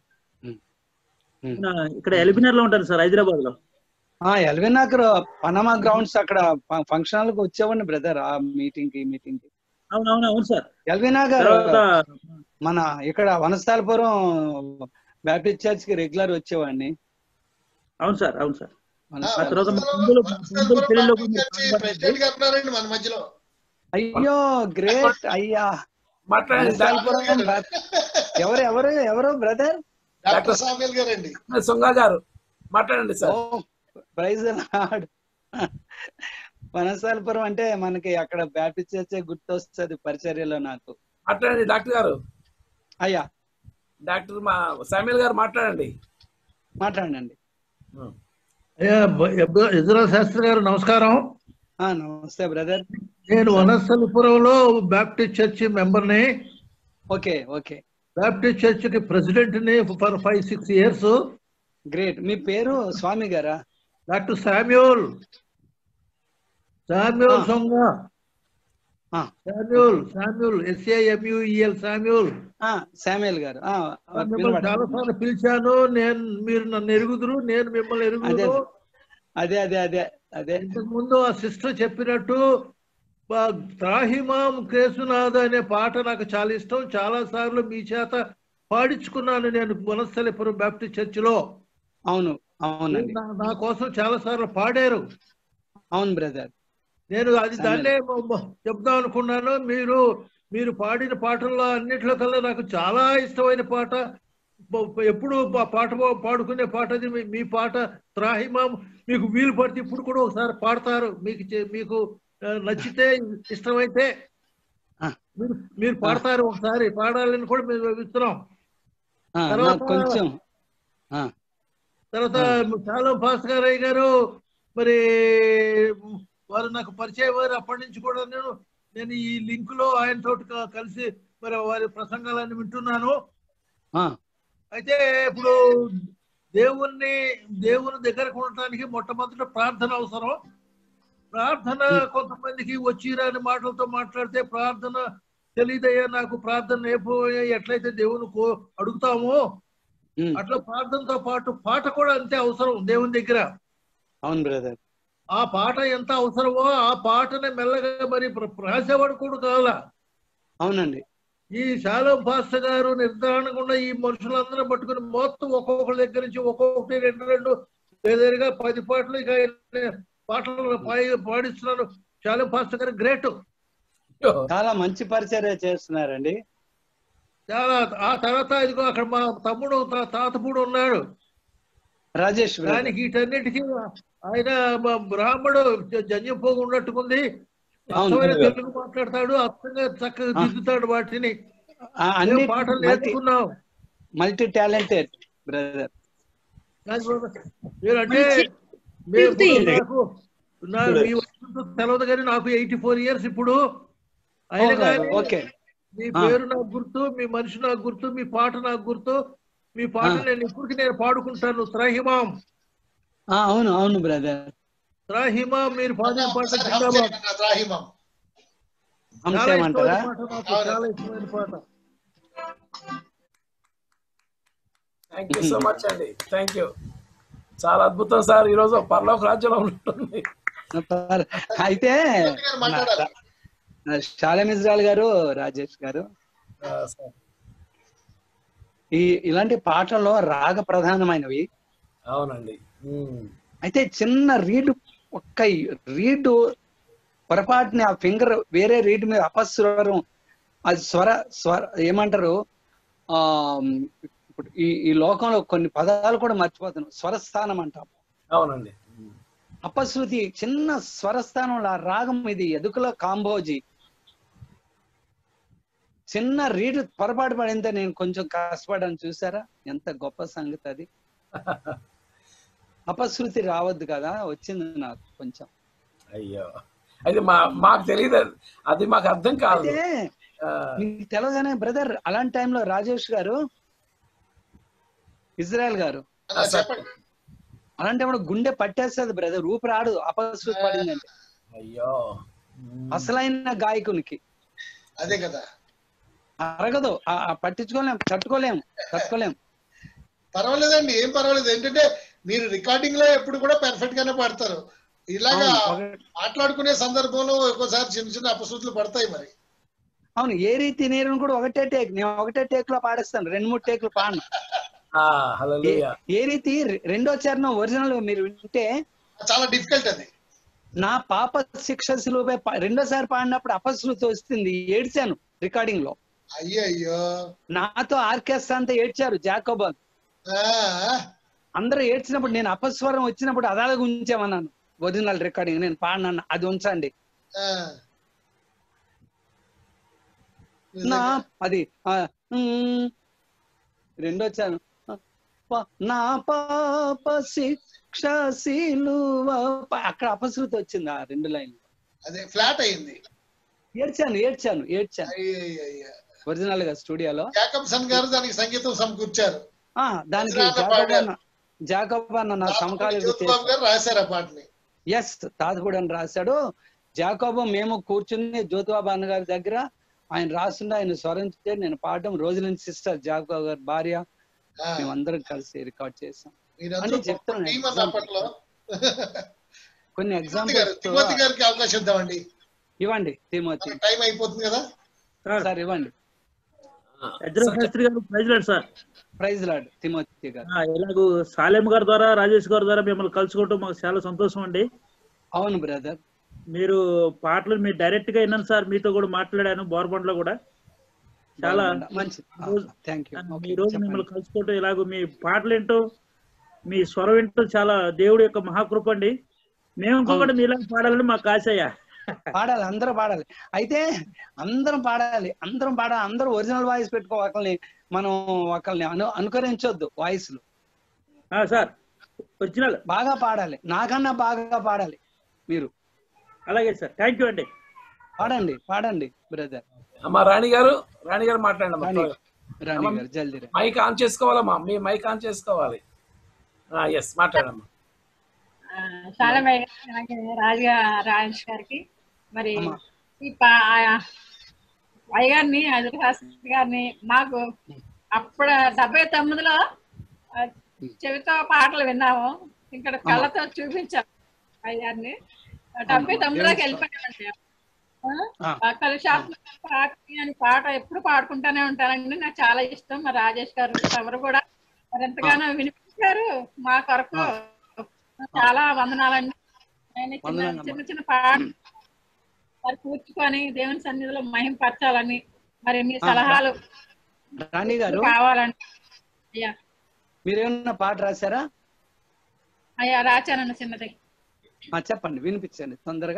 నా ఇక్కడ ఎల్బీ నగర్ లో ఉంటాను సార్ హైదరాబాద్ లో ఆ ఎల్బీ నగర్ పనమా గ్రౌండ్స్ అక్కడ ఫంక్షన్ హాల్ కి వచ్చేవాడిని బ్రదర్ ఆ మీటింగ్ కి మీటింగ్ కి అవును అవును అవును సార్ ఎల్బీ నగర్ తర్వాత మన ఇక్కడ వనస్థాలపురం బ్యాప్టిస్ట్ చర్చ్ కి రెగ్యులర్ వచ్చేవాడిని అవును సార్ అవును సార్ మన- ఆ తర్వాత మా బంధువులు మా బంధువుల పెళ్లిలో కొంచెం ప్రెసిడెంట్ గారు ఉన్నారండి మన మధ్యలో అయ్యో గ్రేట్ అయ్యా మాట్లాడండి వనస్థాలపురం బ్యాప్- ఎవరు ఎవరు ఎవరు బ్రదర్ డాక్టర్ సామ్యుల్ గారండి డాక్టర్ సొంగా గారు మాట్లాడండి ఓ సార్ ప్రైజ్ లార్డ్ వనస్థాలపురం అంటే మనకి అక్కడ బ్యాప్టిస్ట్ చర్చ్ గుర్తొస్తుంది పరిచర్యలో నాకు మాట్లాడండి డాక్టర్ గారు అయ్యా డాక్టర్ మా సామ్యుల్ గారు మాట్లాడండి మాట్లాడండి అయ్యా బ- ఇజ్రా శాస్త్రి గారు నమస్కారం ఆ నమస్తే బ్రదర్ నేను వనస్థలపురంలో బాప్టిస్ట్ చర్చ్ మెంబర్ని ఓకే ఓకే బాప్టిస్ట్ చర్చ్ కి ప్రెసిడెంట్ ని for five six years great మీ పేరు స్వామి గారా డాక్టర్ శామ్యూల్ శామ్యూల్ ఆ. సొంగ ఆ, శామ్యూల్ శామ్యూల్ ఎస్ఏఎంయుఈఎల్ శామ్యూల్ ఆ, శామ్యుయల్ గారు ఆ, మిమ్మల్ని వినబడ- చాలా సార్లు పిలిచాను నేను మీరు నన్ను ఎరుగుదురు నేను మిమ్మల్ని అదే ఎరుగుదురు అదే అదే అదే అదే ఇంతకు ముందు ఆ సిస్టర్ చెప్పినట్టు బా- త్రాహిమాం కేసునాథ్ అనే పాట నాకు చాలా ఇష్టం చాలా సార్లు మీ చేత పాడించుకున్నాను నేను వనస్థలిపురం బ్యాప్టిస్ట్ చర్చిలో అవును అవునండి నా నా కోసం చాలా సార్లు పాడారు అవును బ్రదర్ నేను అది దాన్నే మ- మ- చెప్దాం అనుకున్నాను మీరు మీరు పాడిన పాటల్లో అన్నిట్లో కల్లా నాకు చాలా ఇష్టమైన పాట బ- ఎప్పుడు ఆ పాట పా- పాడుకునే పాట అది మీ- మీ పాట త్రాహిమాం మీకు వీలు పడితే ఇప్పుడు కూడా ఒకసారి పాడతారు మీకు చే- మీకు ఆ, నచ్చితే ఇష్టమైతే ఆ. మీరు మీరు పాడతారు ఒకసారి పాడాలని కూడా మేము ఇస్తున్నాం ఆ, తర్వాత- నాకు కొంచెం ఆ, తర్వాత చాలా భాస్కర్ అయ్య గారు మరి వారు నాకు పరిచయం వారు అప్పటి నుంచి కూడా నేను నేను ఈ లింక్ లో ఆయనతో కలిసి మరి వారి ప్రసంగాలన్నీ వింటున్నాను ఆ, అయితే ఇప్పుడు దేవుణ్ణి దేవుని దగ్గరకు ఉండటానికి మొట్టమొదటి ప్రార్థన అవసరం ప్రార్థన కొంతమందికి వచ్చిరాని మాటలతో మాట్లాడితే ప్రార్థన తెలియదయ్యా నాకు ప్రార్థన నేర్పోయా ఎట్లయితే దేవుని కో అడుగుతామో ఉమ్, అట్లా ప్రార్థనతో పాటు పాట కూడా అంతే అవసరం దేవుని దగ్గర అవును బ్రదర్ ఆ పాట ఎంత అవసరమో ఆ పాటని మెల్లగా మరి ప్ర- రాసేవాడు కూడా కావాల అవునండి ఈ శాలం పాస్టర్ గారు నిర్ధారణగా ఉన్న ఈ మనుషులందరూ పట్టుకుని మొత్తం ఒక్కొక్కరి దగ్గర నుంచి ఒక్కొక్కటి రెండు రెండు లేదరిగా పది పాటలు ఇక ఆయన పాటలు పాడి- పాడిస్తున్నారు శాలం పాస్టర్ గారు గ్రేట్ చాలా మంచి పరిచర్య చేస్తున్నారండి చాలా ఆ తర్వాత ఇదిగో అక్కడ మా తమ్ముడు తా- తాతపుడు ఉన్నాడు రాజేష్ బ్రదర్ దానికి వీటన్నిటికీ ఆయన మా బ్రాహ్మడు జ- జంజపోగు ఉన్నట్టుకుంది అవును. అర్థమైన తెలుగు మాట్లాడతాడు అర్థంగా చక్కగా దిద్దుతాడు వాటిని ఆ, అన్ని మేము పాటలు మల్టీ నేర్చుకున్నాం మల్టీ టాలెంటెడ్ బ్రదర్ మీరంటే మేము నాకు నా మీ వయసు తెలియదు కానీ నాకు ఎయిటీ ఫోర్ ఇయర్స్ ఇప్పుడు అయినా కానీ ఓకే మీ ఆ. పేరు నాకు గుర్తు మీ మనిషి నాకు గుర్తు మీ పాట నాకు గుర్తు మీ పాట ఆ. నేను ఇప్పటికి నేను పాడుకుంటాను త్రాహిమాం ఆ, అవును అవును బ్రదర్ త్రాహిమాం మీరు పాడిన పాట ఒకసారి హమ్ జిందాబాద్ చేయండి నా రాహిమం చాలా అంశేమంటారా ఇష్టమైన పాట నాకు చాలా ఇష్టమైన పాట థ్యాంక్ యూ సో మచ్ అండి థ్యాంక్ యూ చాలా అద్భుతం సార్ ఈరోజు పర్లోక రాజ్యంలో ఉంటుంది పర్- అయితే గారు మాట్లాడాలి షాలెం ఇజ్రాయల్ గారు రాజేష్ గారు ఆ, సార్. ఈ ఇలాంటి పాటల్లో రాగ ప్రధానమైనవి అవునండి ఉమ్. అయితే చిన్న రీడ్ ఒక్క రీడ్ పొరపాటుని ఆ ఫింగర్ వేరే రీడ్ మీద అపస్వరం అది స్వర స్వర ఏమంటారు ఆ ఇప్పుడు ఈ ఈ లోకంలో కొన్ని పదాలు కూడా మర్చిపోతున్నాం స్వరస్థానం అంటాం అవునండి అపశృతి చిన్న స్వరస్థానంలో ఆ రాగం ఇది ఎదుకుల కాంబోజీ చిన్న రీడ్ పొరపాటు పడిందే నేను కొంచెం కష్టపడాను చూసారా ఎంత గొప్ప సంగతి అది అపశృతి రావద్దు కదా వచ్చింది నాకు కొంచెం అయ్యో అది మా మాకు తెలియదు అది. అది మాకు అర్థం కాదు అయితే ఆ, మీకు తెలవగానే బ్రదర్ అలాంటి టైంలో రాజేష్ గారు ఇజ్రాయెల్ గారు అలా చెప్పండి అలాంటప్పుడు గుండె పట్టేస్తుంది బ్రదర్ ఊపిరి రాడు అపశృతి పడిందంటే అయ్యో అసలైన గాయకునికి అదే కదా అరగదు ఆ- ఆ పట్టించుకోలేం తట్టుకోలేం తట్టుకోలేం పర్వాలేదండి ఏం పర్వాలేదు ఏంటంటే మీరు రికార్డింగ్ లో ఎప్పుడు కూడా పెర్ఫెక్ట్ గానే పాడతారు ఇలాగా అవును, ఒక- మాట్లాడుకునే సందర్భంలో ఒక్కోసారి చిన్న చిన్న అపశృతులు పడతాయి మరి అవును ఏ రీతి నేను కూడా ఒకటే టేక్ నేను ఒకటే టేక్ లో పాడేస్తాను రెండు మూడు టేక్లు పాడను ఆ, హల్లెలూయా. ఏ రీతి రె- రెండో చరణం ఒరిజినల్ మీరు వింటే చాలా డిఫికల్ట్ అది నా పాప శిక్ష సులువుపై పా- రెండోసారి పాడినప్పుడు అపశృతి వస్తుంది ఏడ్చాను రికార్డింగ్ లో అయ్యయ్యో నాతో ఆర్కెస్ట్రా అంతా ఏడ్చారు జాకోబాన్ ఆ, అందరూ ఏడ్చినప్పుడు నేను అపస్వరం వచ్చినప్పుడు అదాలకు ఉంచామన్నాను ఒరిజినల్ రికార్డింగ్ నేను పాడినాను అది ఉంచండి ఆ. నా అది ఆ, ఉమ్, రెండో చరణం ప- నా పాప శిక్ష శిలువ ప- అక్కడ అపశృతి వచ్చింది ఆ రెండు లైన్ అదే ఫ్లాట్ అయింది ఏడ్చాను ఏడ్చాను ఏడ్చాను అయ్యయ్యయ్య. ఒరిజినల్ గా స్టూడియోలో జాకబ్సన్ గారు దానికి సంగీతం సమకూర్చారు ఆ దానికి ఇజ్రాయెల్ జాకోబ్ పాడారు. అన్న జాకోబ్ అన్న నా సమకాలిక జ్యోతిబాబు గారు రాశారు ఆ పాటని ఎస్ తాతపూడి అని రాశాడు జాకోబు మేము కూర్చుని జ్యోతిబాబు అన్న గారి దగ్గర ఆయన రాస్తుండే ఆయన స్వరించే నేను పాడడం రోజుల సిస్టర్ జాకోబ్ గారి భార్య ఆ, మేమందరం కలిసి రికార్డ్ చేసాం మీరందరూ అంటే చెప్తున్నాను, టీం అన్న అప్పట్లో కొన్ని తిమోతి గారు ఎగ్జాంపుల్స్ తిమోతి గారికి అవకాశం ఇద్దామండి ఇవ్వండి తిమోతి మనకి టైం అయిపోతుంది కదా సార్ సార్ ఇవ్వండి వజ్రం శాస్త్రి గారు praise Lord sir praise Lord Timothy గారు ఆ, ఎలాగూ సాలేం గారి ద్వారా రాజేష్ గారి ద్వారా మిమ్మల్ని కలుసుకోవటం మాకు చాలా సంతోషం అండి అవును బ్రదర్ మీరు పాటలు మీరు డైరెక్ట్ గా విన్నాను సార్ మీతో కూడా మాట్లాడాను బోర్బండ్లో కూడా చాలా మంచి రోజు- థ్యాంక్ ఆ, యూ ఈ రోజు మిమ్మల్ని కలుసుకోవటం ఇలాగ మీ పాటలు ఏంటో మీ స్వరం ఏంటో చాలా దేవుడి యొక్క మహాకృప అండి మేము కూడా మీలా పాడాలని మాకు ఆశయ్య పాడాలి అందరూ పాడాలి అయితే అందరం పాడాలి అందరం పాడాలి అందరూ ఒరిజినల్ వాయిస్ పెట్టుకో ఒకరిని మనం ఒకరిని అను అనుకరించొద్దు వాయిస్లు ఆ, సార్ ఒరిజినల్ బాగా పాడాలి నాకన్నా బాగా పాడాలి మీరు అలాగే సార్ థ్యాంక్ యూ అండి పాడండి పాడండి బ్రదర్ అమ్మా రాణి గారు రాణి గారు మాట్లాడండి అమ్మా. రాణి రాణి గారు జల్దీ రండి. మైక్ ఆన్ చేసుకోవాలమ్మా మీ మైక్ ఆన్ చేసుకోవాలి ఎస్ మాట్లాడమ్మా చాలా రాజుగా రాజేష్ గారికి మరి అమ్మా. ఈ పా అయ్యగారిని అజుహాసన్ గారిని మాకు అప్పుడు డెబ్బై తొమ్మిదిలో ఆ, చెవితో పాటలు విన్నాము ఇక్కడ కళ్ళతో చూపించాము అయ్యారిని డెబ్బై తొమ్మిదిలోకి వెళ్ళిపోయామండి ఆ, ఆ. పక్కల షాప్ పాట అని పాట ఎప్పుడు పాడుకుంటానే ఉంటానండి నాకు చాలా ఇష్టం మా రాజేష్ గారు ఎవరు కూడా మరి ఎంతగానో వినిపించారు మా కొరకు చాలా వందనాలండి ఆయన చిన్న వందనాలమ్మా. చిన్న చిన్న పాట మరి కూర్చుకొని దేవుని సన్నిధిలో మహింపరచాలని మరి మీ ఆ, సలహాలు రాణి గారు కావాలండి అయ్యా మీరేమన్నా పాట రాశారా అయ్యా రాచానన్న చిన్నది ఆ, చెప్పండి వినిపించండి తొందరగా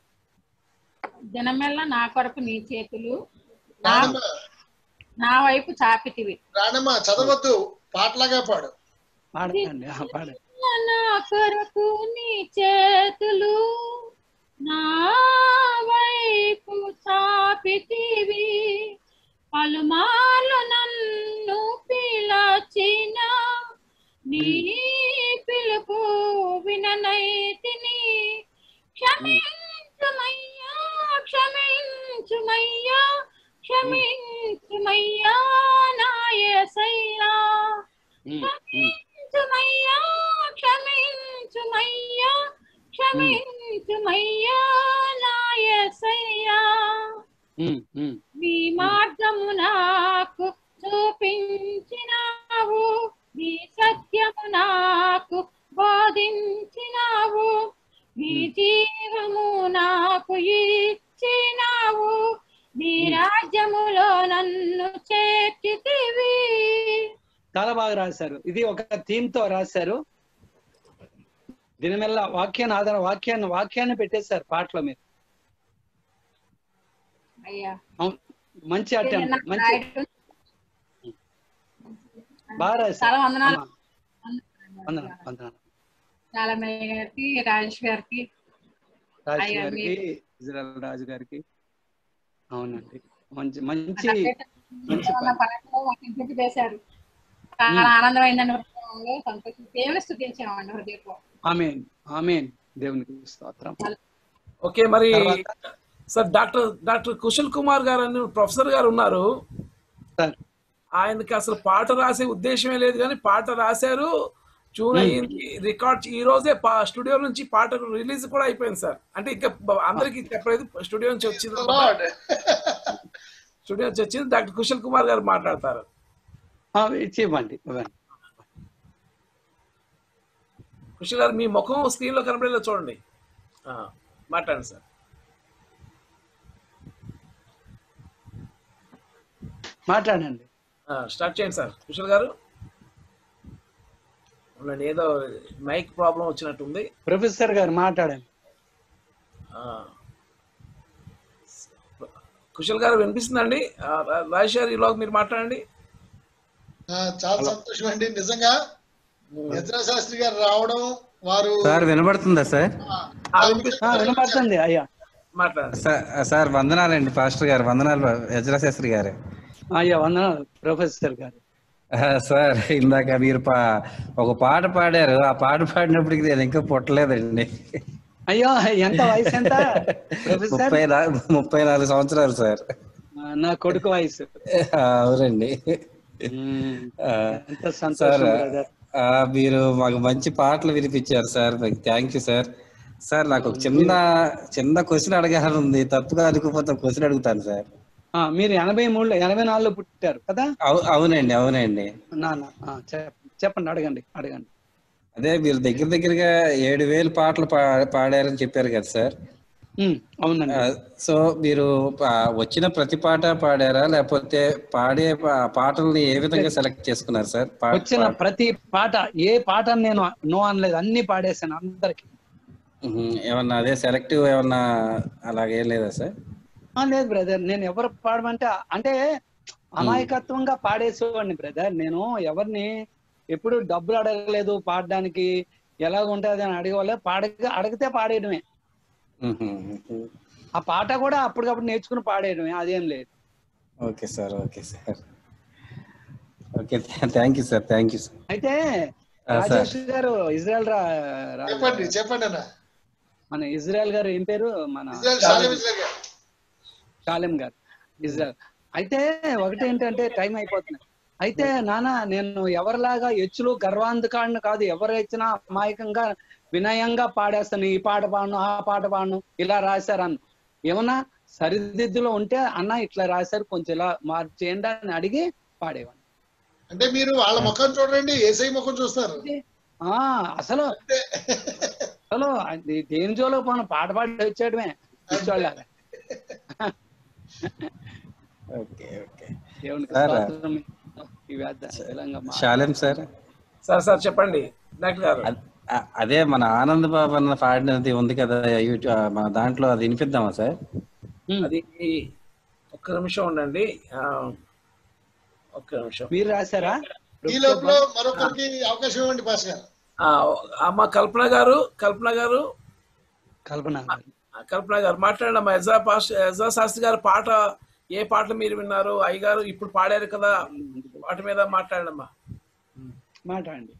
దినమెల్లా నా కొరకు నీ చేతులు నా రాణమ్మ నా వైపు చాపితివి రాణమ్మ చదవద్దు పాటలాగా పాడు పాడండి ఆ, పాడండి నా కొరకు నీ చేతులు నా వైపు చాపితివి క్షమించుమయ్యా నాయసయ్యా ఉమ్, ఉమ్, క్షమించుమయ్యా క్షమించుమయ్యా క్షమించుమయ్యా నాయసయ్యా ఉమ్, ఉమ్. నీ మార్గము నాకు చూపించినావు నీ సత్యము నాకు బోధించినావు నీ జీవము నాకు ఇచ్చినావు నీ రాజ్యములో నన్ను చేర్చితివి చాలా బాగా రాశారు ఇది ఒక థీమ్ తో రాశారు దీనివల్ల వాక్యాన్ని ఆధార వాక్యాన్ని వాక్యాన్ని పెట్టేశారు పాటలో మీరు అయ్యా అవును మంచి నేను అటెంప్ట్ నాకు మంచి రాయడం బాగా చాలా రాశారు వందనాలు అమ్మా, వందనాలు వందనాలు చాలా గారికి రాజేష్ గారికి రాజు అయ్యా, గారికి మీరు- ఇజ్రాయల్ రాజు గారికి అవునండి మంచి మంచి నాకైతే మంచి ఉన్న పని. పాటలో మాకు ఇంటికి వేశారు చాలా ఆనందమైందండి హృదయంలో సంతోషం దేవుని స్థుతించామండి హృదయంలో ఆమెన్ ఆమెన్ దేవునికి స్తోత్రం ఓకే మరి తర్వాత sir doctor doctor Kushal Kumar గారు అని ప్రొఫెసర్ గారు ఉన్నారు సార్ ఆయనకి అసలు పాట రాసే ఉద్దేశమే లేదు కానీ పాట రాశారు ట్యూన్ అయ్యింది రికార్డ్ ఈ రోజే పా- స్టూడియో నుంచి పాట రిలీజ్ కూడా అయిపోయింది సార్ అంటే ఇంకా బ- అందరికీ చెప్పలేదు స్టూడియో నుంచి వచ్చింది Lord. స్టూడియో నుంచి వచ్చింది డాక్టర్ కుశల్ కుమార్ గారు మాట్లాడతారు ఆ, ఇచ్చి ఇవ్వండి ఇవ్వండి కుశల్ గారు మీ ముఖం స్క్రీన్ లో కనపడేలా చూడండి ఆ, మాట్లాడండి సార్ మాట్లాడండి ఆ, స్టార్ట్ చేయండి సార్ కుశల్ గారు ఉండండి ఏదో మైక్ ప్రాబ్లం వచ్చినట్టుంది ప్రొఫెసర్ గారు మాట్లాడండి ఆ. కుశల్ గారు వినిపిస్తుందండి ఆ, రా- రాజేష్ గారు ఈలోగా మీరు మాట్లాడండి ఆ, చాలా సంతోషం అండి నిజంగా నిద్రా శాస్త్రి గారు రావడం వారు సార్ వినబడుతుందా సార్ ఆ, వినిపిస్తుంది. ఆ, వినపడుతుంది అయ్యా మాట్లాడండి సార్ సార్ వందనాలండి పాస్టర్ గారు వందనాలు యజ్రా శాస్త్రి గారు అయ్యా వందనాలు ప్రొఫెసర్ గారు ఆ, సార్ ఇందాక మీరు పా ఒక పాట పాడారు ఆ పాట పాడినప్పటికి నేను ఇంకా పుట్టలేదండి అయ్యో ఎంత వయసు ఎంత ప్రొఫెసర్ ముప్పై నా- ముప్పై నాలుగు సంవత్సరాలు సార్ ఆ, నా కొడుకు వయసు ఆ, అవునండి ఉమ్, ఆ, ఎంత సార్ సంతోషం బ్రదర్ ఆ, మీరు మాకు మంచి పాటలు వినిపించారు సార్ మీకు థ్యాంక్ యూ సార్ సార్ నాకు ఒక చిన్న చిన్న క్వశ్చన్ అడగాలని ఉంది తప్పుగా అనుకోపోతే క్వశ్చన్ అడుగుతాను సార్ ఆ, మీరు ఎనభై మూడులో ఎనభై నాలుగులో పుట్టారు కదా అవు- అవునండి అవునండి నాన్న ఆ, చెప్- చెప్పండి అడగండి అడగండి అదే మీరు దగ్గర దగ్గరగా ఏడు వేలు పాటలు పా- పాడారని చెప్పారు కదా సార్ ఉమ్, అవునండి ఆ, సో మీరు పా- వచ్చిన ప్రతి పాట పాడారా లేకపోతే పాడే పా- పాటల్ని ఏ విధంగా సెలెక్ట్ చేసుకున్నారు సార్ పా- వచ్చిన పా- ప్రతి పాట ఏ పాట నేను నో అనలేదు అన్ని పాడేశాను అందరికి ఉహుం, ఏమన్నా అదే సెలెక్టివ్ ఏమన్నా అలాగేం లేదా సార్ లేదు బ్రదర్ నేను ఎవరు పాడమంటే అంటే అమాయకత్వంగా పాడేసేవాడిని బ్రదర్ నేను ఎవరిని ఎప్పుడు డబ్బులు అడగలేదు పాడడానికి ఎలా ఉంటుంది అని అడగవాళ్ళే పాడగ అడిగితే పాడేయడమే ఉహుం, ఉహుం. ఆ పాట కూడా అప్పటికప్పుడు నేర్చుకుని పాడేయడమే అదేం లేదు okay sir okay sir okay thank you sir thank you sir అయితే ఆ, సార్. రాజేష్ గారు ఇజ్రాయెల్ రా రా- చెప్పండి చెప్పండి అన్న మన ఇజ్రాయెల్ గారు ఏం పేరు మన ఇజ్రాయెల్ షాలేం ఇజ్రాయెల్ గారు. షాలెం గారు ఇజ్రాయెల్ అయితే ఒకటి ఏంటంటే టైం అయిపోతుంది అయితే నాన్న నేను ఎవరిలాగా ఎచ్చులు గర్వాంధకాన్ని కాదు ఎవరు ఇచ్చినా అమాయకంగా వినయంగా పాడేస్తాను ఈ పాట పాడను ఆ పాట పాడను ఇలా రాశారన్న ఏమన్నా సరిదిద్దులో ఉంటే అన్న ఇట్లా రాశారు కొంచెం ఇలా మార్చేయండి అని అడిగి పాడేవాడిని అంటే మీరు వాళ్ళ ముఖం చూడండి ఏసై ముఖం చూస్తారు ఆ అసలు అసలు అది దేని జోలో పోను పాట పాడి వచ్చేయడమే కూర్చోళ్ళగా ఓకే ఓకే దేవునికి సార్. స్తోత్రం. ఈ వేద Telangana Shalem sir sir sir చెప్పండి డాక్టర్ గారు అద్- అ- అదే మన ఆనంద్ బాబు అన్న పాడినది ఉంది కదా యూట్యూబ్ మన దాంట్లో అది వినిపిద్దామా సార్ అది ఒక్క నిమిషం ఉండండి ఆ, ఒక్క నిమిషం మీరు రాశారా ఈ లోపల మరొకరికి అవకాశం ఇవ్వండి పాస్ గారు ఆ, అమ్మ కల్పన గారు కల్పన గారు కల్పన ఆ, కల్పన గారు మాట్లాడండి అమ్మా ఎజా పాస్ ఎజా శాస్త్రి గారు పాట ఏ పాటలు మీరు విన్నారు అయ్యగారు ఇప్పుడు పాడారు కదా వాటి మీద మాట్లాడండి అమ్మా మాట్లాడండి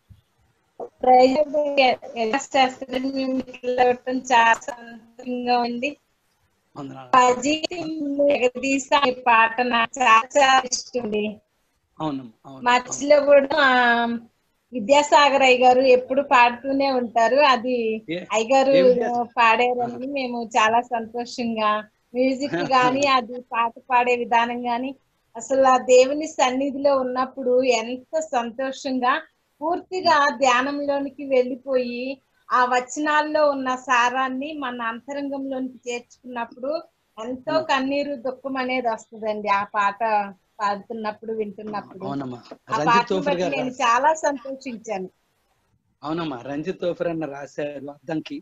ఎలా చేస్తారని మేము ఇట్లా పెట్టడం చాలా సంతోషంగా ఉంది వందనాలు ఆ జీవితం ఎగదీసా ఈ పాట నాకు చాలా చాలా ఇష్టం అండి అవునమ్మా అవును మా చర్చిలో కూడా ఆ, విద్యాసాగర్ అయ్య గారు ఎప్పుడు పాడుతూనే ఉంటారు అది ఏ- అయ్యగారు ఏ విద్యాసా- పాడారని మేము చాలా సంతోషంగా మ్యూజిక్ గాని అది పాట పాడే విధానం గాని అసలు ఆ దేవుని సన్నిధిలో ఉన్నప్పుడు ఎంత సంతోషంగా పూర్తిగా ధ్యానంలోనికి వెళ్ళిపోయి ఆ వచనాల్లో ఉన్న సారాన్ని మన అంతరంగంలోనికి చేర్చుకున్నప్పుడు ఎంతో కన్నీరు దుఃఖం అనేది వస్తుందండి ఆ పాట పాడుతున్నప్పుడు వింటున్నప్పుడు అవునమ్మా ఆ రంజిత్ పాటను తోఫర్ బట్టి గారు నేను రాశారు. చాలా సంతోషించాను అవునమ్మా రంజిత్ తోఫర్ అన్న రాశారు అద్దంకి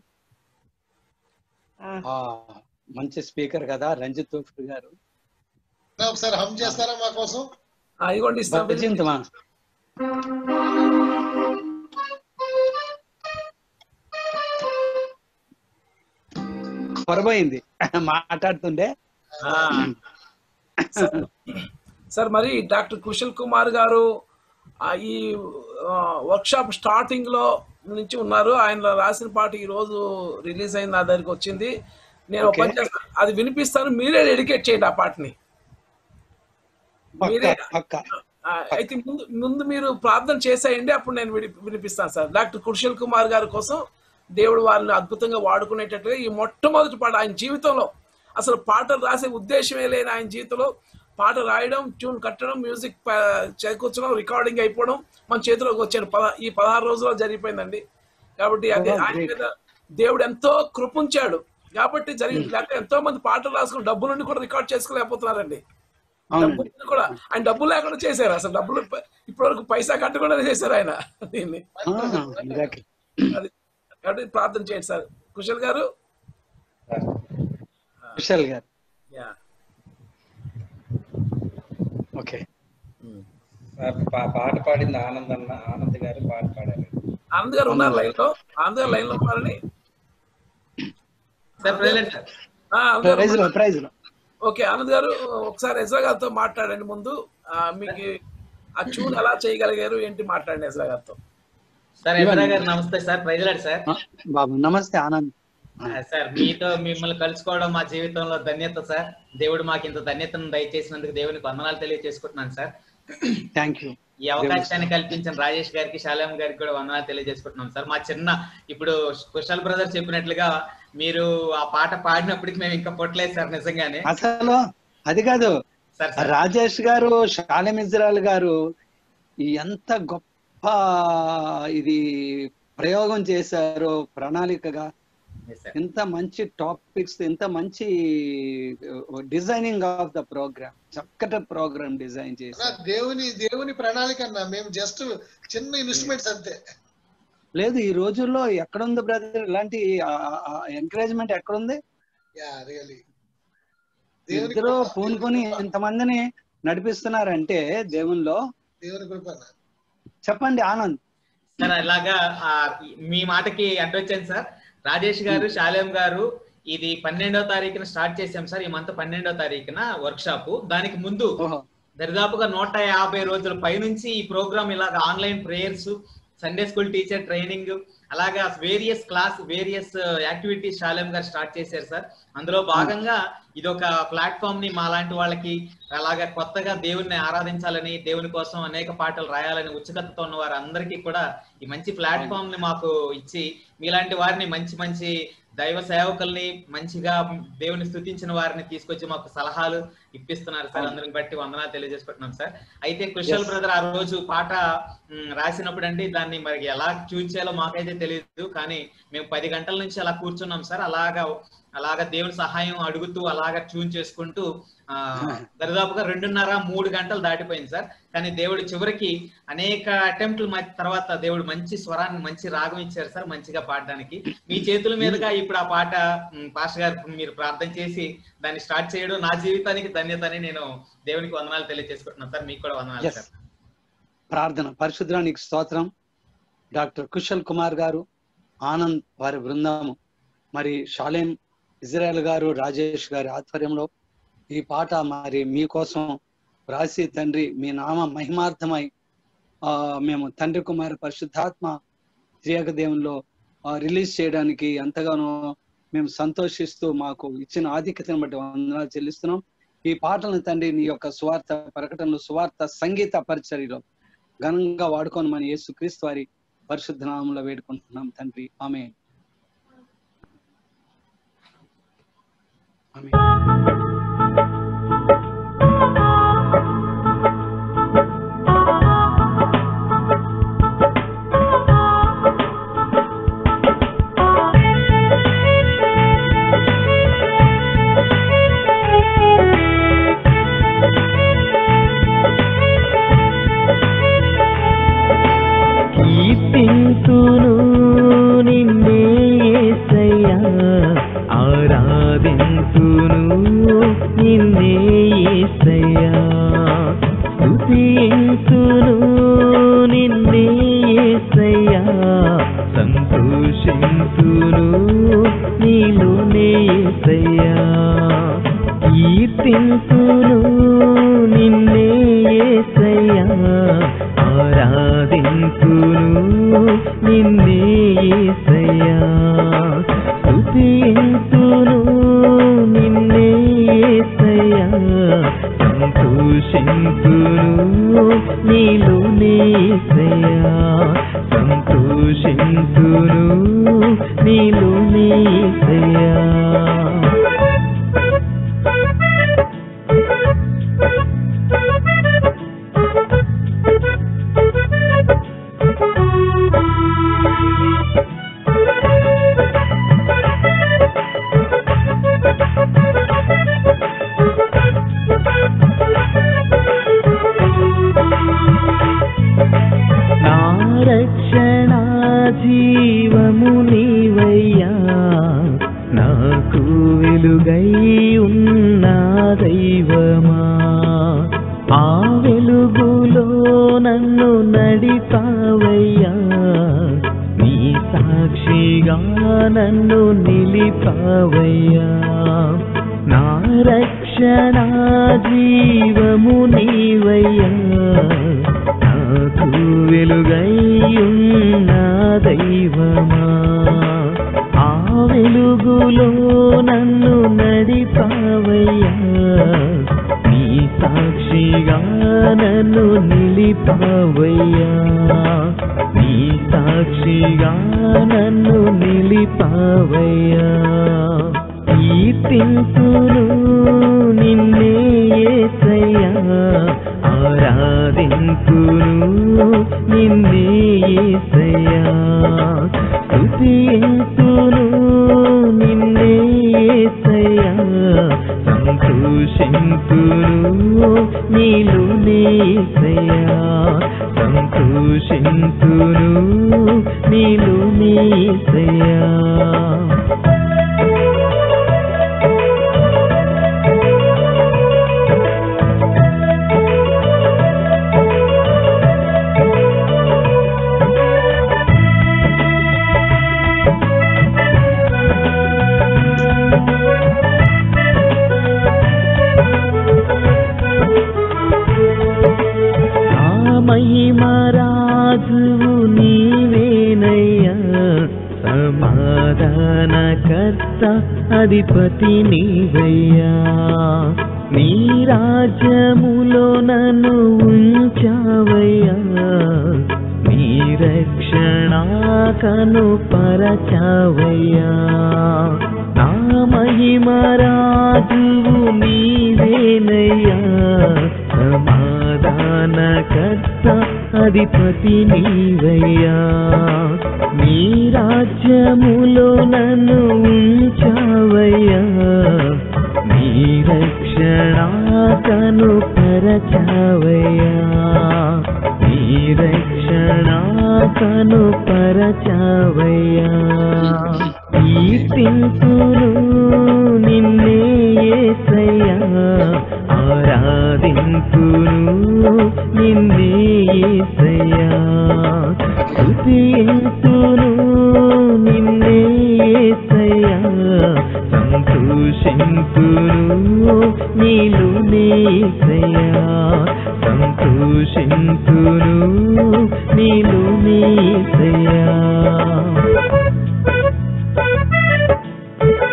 ఆ, ఆ మంచి స్పీకర్ కదా రంజిత్ తోఫర్ గారు ఒకసారి హమ్ చేస్తారా మా కోసం ఆ, ఇదిగోండి ఇస్తాం భజింతమా పొరబోయింది మాట్లాడుతుండే ఆ. సార్ సార్ మరి డాక్టర్ కుశల్ కుమార్ గారు ఆ, ఈ వర్క్ షాప్ స్టార్టింగ్ లో నుంచి ఉన్నారు ఆయన రాసిన పాట ఈ రోజు రిలీజ్ అయింది నా దగ్గరికి వచ్చింది నేను ఒక పని చేస్తాను అది వినిపిస్తాను మీరే డెడికేట్ చేయండి ఆ పాటని మీరే పక్క ఆ, అయితే ముందు ముందు మీరు ప్రార్థన చేసేయండి అప్పుడు నేను విని- వినిపిస్తాను సార్ డాక్టర్ కుశల్ కుమార్ గారి కోసం దేవుడు వారిని అద్భుతంగా వాడుకునేటట్టుగా ఈ మొట్టమొదటి పాట ఆయన జీవితంలో అసలు పాటలు రాసే ఉద్దేశమే లేని ఆయన జీవితంలో పాట రాయడం ట్యూన్ కట్టడం మ్యూజిక్ ప- చేకూర్చడం రికార్డింగ్ అయిపోవడం మన చేతిలోకి వచ్చాడు పద ఈ పదహారు రోజుల్లో జరిగిపోయిందండి కాబట్టి అది Oh, ఆయన great. మీద దేవుడు ఎంతో కృపించాడు కాబట్టి జరిగింది లేకపోతే ఎంతో మంది పాటలు రాసుకుని డబ్బుల నుండి కూడా రికార్డ్ చేసుకోలేకపోతున్నారండి డబ్బులు అవునండి కూడా ఆయన డబ్బులు లేకుండా చేశారు అసలు డబ్బులు ఇప్పటి వరకు పైసా కట్టకుండా చేశారు ఆయన దీన్ని exactly. అది కాబట్టి ప్రార్థన చేయండి సార్ కుశల్ గారు కుశల్ గారు యా ఓకే సార్ పా- పాట పాడింది ఆనంద్ అన్న ఆనంద్ గారు పాట పాడారు ఆనంద్ గారు ఉన్నారు లైన్ లో ఆనంద్ గారు లైన్ లో ఉన్నారని సార్ ప్రెసిడెంట్ సార్ ఆ, ఆనంద్ గారు ప్రైజ్ లో ఉన్నారు. ప్రైజ్ లో ఓకే ఆనంద్ గారు ఒకసారి ఎజ్రా గారితో మాట్లాడండి ముందు ఆ, మీకు ఆ ట్యూన్ ఎలా చేయగలిగారు ఏంటి మాట్లాడండి ఎజ్రా గారితో సార్ ఎబ్రా గారు నమస్తే సార్ ప్రైజ్లాడ్ సార్ ఆ, బాబు నమస్తే ఆనంద్ ఆ, సార్ మీతో మిమ్మల్ని కలుసుకోవడం మా జీవితంలో ధన్యత సార్ దేవుడు మాకు ఇంత ధన్యతను దయచేసినందుకు దేవునికి వందనాలు తెలియజేసుకుంటున్నాను సార్ థ్యాంక్ యూ ఈ అవకాశాన్ని కల్పించిన రాజేష్ గారికి శాలేం గారికి కూడా వందనాలు తెలియజేసుకుంటున్నాం సార్ మా చిన్న ఇప్పుడు కుశల్ బ్రదర్ చెప్పినట్లుగా మీరు ఆ పాట పాడినప్పటికి మేము ఇంకా పొట్టలేదు సార్ నిజంగానే అసలు అది కాదు సార్ సార్ రాజేష్ గారు షాలెం ఇజ్రాయల్ గారు ఎంత గొప్ప ఇది ప్రయోగం చేశారో ప్రణాళికగా Yes, sir. ఎంత మంచి టాపిక్స్ ఎంత మంచి డిజైనింగ్ ఆఫ్ ద ప్రోగ్రామ్ చక్కటి ప్రోగ్రామ్ డిజైన్ అన్నా, చేశారు దేవుని దేవుని ప్రణాళిక అన్న మేము జస్ట్ చిన్న ఇన్స్ట్రుమెంట్స్ అంతే లేదు ఈ రోజుల్లో ఎక్కడుంది బ్రదర్ ఇలాంటి ఎంకరేజ్మెంట్ ఎక్కడుంది యా రియలీ ఇద్దరు పూనుకొని ఇంతమందిని నడిపిస్తున్నారంటే దేవునిలో దేవుని కృప అన్న చెప్పండి ఆనంద్ సార్ అలాగా ఆ, మీ మాటకి అడ్డొచ్చాను సార్ రాజేష్ గారు శాలేం గారు ఇది పన్నెండో తారీఖున స్టార్ట్ చేశాం సార్ ఈ మంత్ పన్నెండో తారీఖున వర్క్ షాప్ దానికి ముందు ఓహో దరిదాపుగా నూట యాభై రోజుల పైనుంచి ఈ ప్రోగ్రామ్ ఇలాగ online prayers Sunday school teacher training అలాగా various class various activities Shalem గారు స్టార్ట్ చేశారు సార్ అందులో భాగంగా ఇది ఒక ప్లాట్ఫామ్ ని మా లాంటి వాళ్ళకి అలాగా కొత్తగా దేవుణ్ణి ఆరాధించాలని దేవుని కోసం అనేక పాటలు రాయాలని ఉత్సుకతతో ఉన్న వారందరికీ కూడా ఈ మంచి ప్లాట్ఫామ్ ని మాకు ఇచ్చి మీలాంటి వారిని మంచి మంచి దైవ సేవకుల్ని మంచిగా దేవుని స్థుతించిన వారిని తీసుకొచ్చి మాకు సలహాలు ఇప్పిస్తున్నారు సార్ అందరిని బట్టి వందనాలు తెలియజేసుకుంటున్నాం సార్ అయితే కుశల్ Yes. బ్రదర్ ఆ రోజు పాట మ్, రాసినప్పుడు అండి దాన్ని మరి ఎలా ట్యూన్ చేయాలో మాకైతే తెలియదు కానీ మేము పది గంటల నుంచి అలా కూర్చున్నాం సార్ అలాగా అలాగా దేవుని సహాయం అడుగుతూ అలాగా ట్యూన్ చేసుకుంటూ ఆ దరిదాపుగా రెండున్నర మూడు గంటలు దాటిపోయింది సార్ కానీ దేవుడు చివరికి అనేక అటెంప్ట్లు తర్వాత దేవుడు మంచి స్వరాన్ని మంచి రాగం ఇచ్చారు సార్ మంచిగా పాడడానికి మీ చేతుల మీదుగా ఇప్పుడు ఆ పాట మ్, పాస్టర్ గారు మీరు ప్రార్థన చేసి దాన్ని స్టార్ట్ చేయడం నా జీవితానికి ధన్యత అని నేను దేవునికి వందనాలు తెలియజేసుకుంటున్నాను సార్ మీకు కూడా వందనాలు Yes. సార్ ప్రార్థన పరిశుద్ధానికి స్తోత్రం డాక్టర్ కుశల్ కుమార్ గారు ఆనంద్ వారి బృందము మరి షాలేం ఇజ్రాయెల్ గారు రాజేష్ గారి ఆధ్వర్యంలో ఈ పాట మరి మీకోసం రాసి తండ్రి మీ నామ మహిమార్థమై ఆ మేము తండ్రి కుమార పరిశుద్ధాత్మ త్రియేక దేవునిలో రిలీజ్ చేయడానికి ఎంతగానో మేము సంతోషిస్తూ మాకు ఇచ్చిన ఆధిక్యతను బట్టి వందనాలు చెల్లిస్తున్నాం ఈ పాటలను తండ్రి నీ యొక్క సువార్త ప్రకటనలు సువార్త సంగీత పరిచర్యలో ఘనంగా వాడుకొని మన యేసు క్రీస్తు వారి పరిశుద్ధ నామంలో వేడుకుంటున్నాం తండ్రి ఆమె కీర్తింతును నిన్నే యేసయ్యా ఆరాధింతును నిన్నే యేసయ్యా స్తుతింతును నిన్నే యేసయ్యా సంతోషింతును నీలోనే యేసయ్యా కీర్తింతును నిన్నే యేసయ్యా ఆరాధింతును నిన్నే యేసయ్యా స్తుతింతును నిన్నే యేసయ్యా సంతోషింతును నీలోనే యేసయ్యా సంతోషింతును నీలోనే యేసయ్యా నా రక్షణ జీవము నీవయ్యా నాకు వెలుగై ఉన్న దైవమా ఆ వెలుగులో నన్ను నడిపావయ్యా నీ సాక్షిగా నన్ను నిలిపావయ్యా నా రక్షణ జీవము నీవయ్యా నాకు వెలుగై ఉన్న దైవమా ఆ వెలుగులో నన్ను నడిపావయ్యా నీ సాక్షిగా నన్ను నిలిపావయ్యా నీ సాక్షిగా నన్ను నిలిపావయ్యా కీర్తింతును నిన్నే యేసయ్యా ఆరాధింతును నిన్నే యేసయ్యా స్తుతింతును నిన్నే యేసయ్యా సంతోషింతును నీలోనే యేసయ్యా సంతోషింతును నీలోనే యేసయ్యా ఆ మహిమరాజువు నీవేనయ్యా సమాధానకర్త అధిపతి నీవయ్యా నీ రాజ్యములో నన్ను ఉంచావయ్యా నీ రక్షణ కను పరచావయ్యా నా మహిమరాజువు నీవేనయ్యా సమాధానకర్త అధిపతి నీవయ్యా నీ రాజ్యములో నన్ను ఉంచావయ్యా నీ రక్షణ కను పరచావయ్యా నీ రక్షణ కను పరచావయ్యా కీర్తింతును నిన్నే యేసయ్యా ఆరాధింతును నిన్నే యేసయ్యా స్తుతింతును నిన్నే యేసయ్యా సంతోషింతును నీలోనే యేసయ్యా సంతోషింతును నీలోనే యేసయ్యా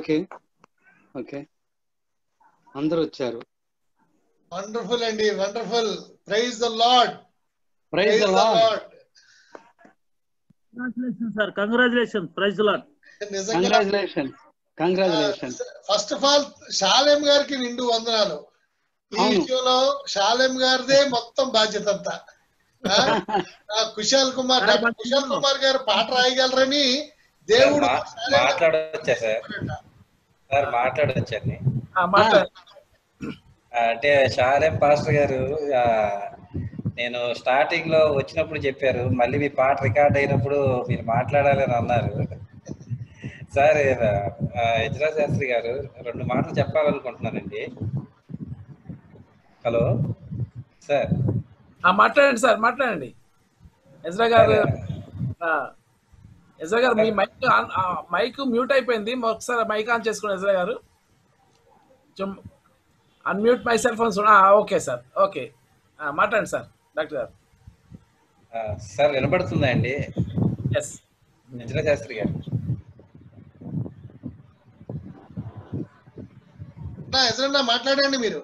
ఓకే ఓకే అందరూ వచ్చారు వండర్ఫుల్ అండి wonderful praise the Lord praise the Lord congratulation sir congratulation praise Lord నిజంగా congratulation congratulation first of all Shalem గారికి నిండు వందనాలు ఈ అవును. విషయంలో షాలేం గారిదే మొత్తం బాధ్యత అంతా ఆ, ఆ కుశాల్ కుమార్ డాక్టర్ కుశాల్ కుమార్ గారు పాట రాయగలరని దేవుడు మా- మాట్లాడొచ్చా సార్ సార్ మాట్లాడొచ్చండి మాట్లాడు అంటే షాలేం పాస్టర్ గారు ఆ, నేను స్టార్టింగ్ లో వచ్చినప్పుడు చెప్పారు మళ్ళీ మీ పాట రికార్డ్ అయినప్పుడు మీరు మాట్లాడాలని అన్నారు సార్ యజ్రా శాస్త్రి గారు రెండు మాటలు చెప్పాలనుకుంటున్నానండి హలో సార్ ఆ, మాట్లాడండి సార్ మాట్లాడండి ఎజ్రా గారు ఆ, ఎజ్రా గారు మీ మైక్ ఆన్- ఆ, మైక్ మ్యూట్ అయిపోయింది ఒకసారి మైక్ ఆన్ చేసుకోండి ఎజ్రా గారు unmute my cell phones okay sir okay ఆ, మాట్లాడండి సార్ డాక్టర్ గారు ఆ, సార్ వినపడుతుందా అండి ఎస్ యజ్రా శాస్త్రి గారు నా ఎదురన్నా మాట్లాడండి మీరు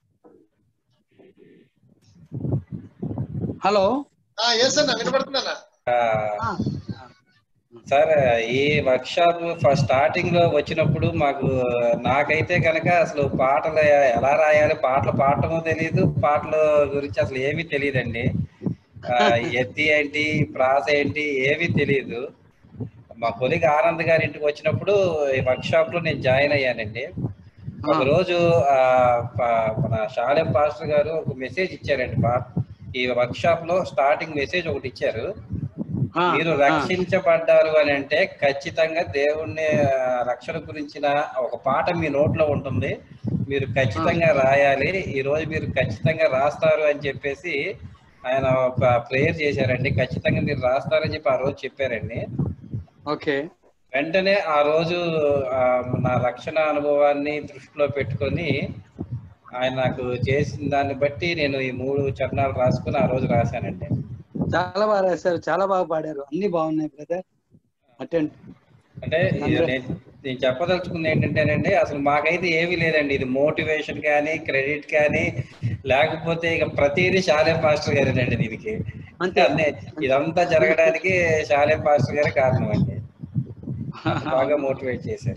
హలో ఎస్ అన్న వినపడుతున్నానా ఆ, సార్ ఈ వర్క్ షాప్ ఫస్ట్ స్టార్టింగ్ లో వచ్చినప్పుడు మాకు నాకైతే కనుక అసలు పాటలు ఎలా రాయాలి పాటలు పాడటమో తెలియదు పాటల గురించి అసలు ఏమీ తెలియదండి ఆ, ఎత్తి ఏంటి ప్రాస ఏంటి ఏమీ తెలియదు మా కొలిగ్ ఆనంద్ గారి ఇంటికి వచ్చినప్పుడు ఈ వర్క్ షాప్ లో నేను జాయిన్ అయ్యానండి ఒక రోజు ఆ, ప- మన షాలెం పాస్టర్ గారు ఒక మెసేజ్ ఇచ్చారండి బా ఈ వర్క్ షాప్ లో స్టార్టింగ్ మెసేజ్ ఒకటి ఇచ్చారు మీరు రక్షించబడ్డారు అని అంటే ఖచ్చితంగా దేవుణ్ణి ఆ, రక్షణ గురించిన ఒక పాట మీ నోట్లో ఉంటుంది మీరు ఖచ్చితంగా రాయాలి ఈ రోజు మీరు ఖచ్చితంగా రాస్తారు అని చెప్పేసి ఆయన ఒక ప్రేయర్ చేశారండి ఖచ్చితంగా మీరు రాస్తారని చెప్పి ఆ రోజు చెప్పారండి ఓకే వెంటనే ఆ రోజు ఆ, నా రక్షణ అనుభవాన్ని దృష్టిలో పెట్టుకొని ఆయన నాకు చేసిన దాన్ని బట్టి నేను ఈ మూడు చరణాలు రాసుకుని ఆ రోజు రాశానండి చాలా బాగా రాశారు చాలా బాగా పాడారు అన్ని బాగున్నాయి బ్రదర్ అటెండ్ అంటే ఇది నేను నేను చెప్పదలుచుకుంది ఏంటంటేనండి అసలు మాకైతే ఏమీ లేదండి ఇది మోటివేషన్ కానీ క్రెడిట్ కానీ లేకపోతే ఇక ప్రతిదీ షాలేం మాస్టర్ గారేనండి దీనికి అంతే అన్నీ ఇదంతా జరగడానికి షాలేం మాస్టర్ గారే కారణం అండి బాగా మోటివేట్ చేశారు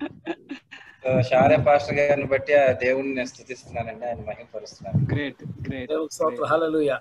సో షాలేం పాస్టర్ గారిని బట్టి ఆ దేవుడిని నేను స్థుతిస్తున్నానండి ఆయన మహిమపరుస్తున్నాను గ్రేట్ గ్రేట్ దేవునికి స్తోత్రం హల్లెలూయా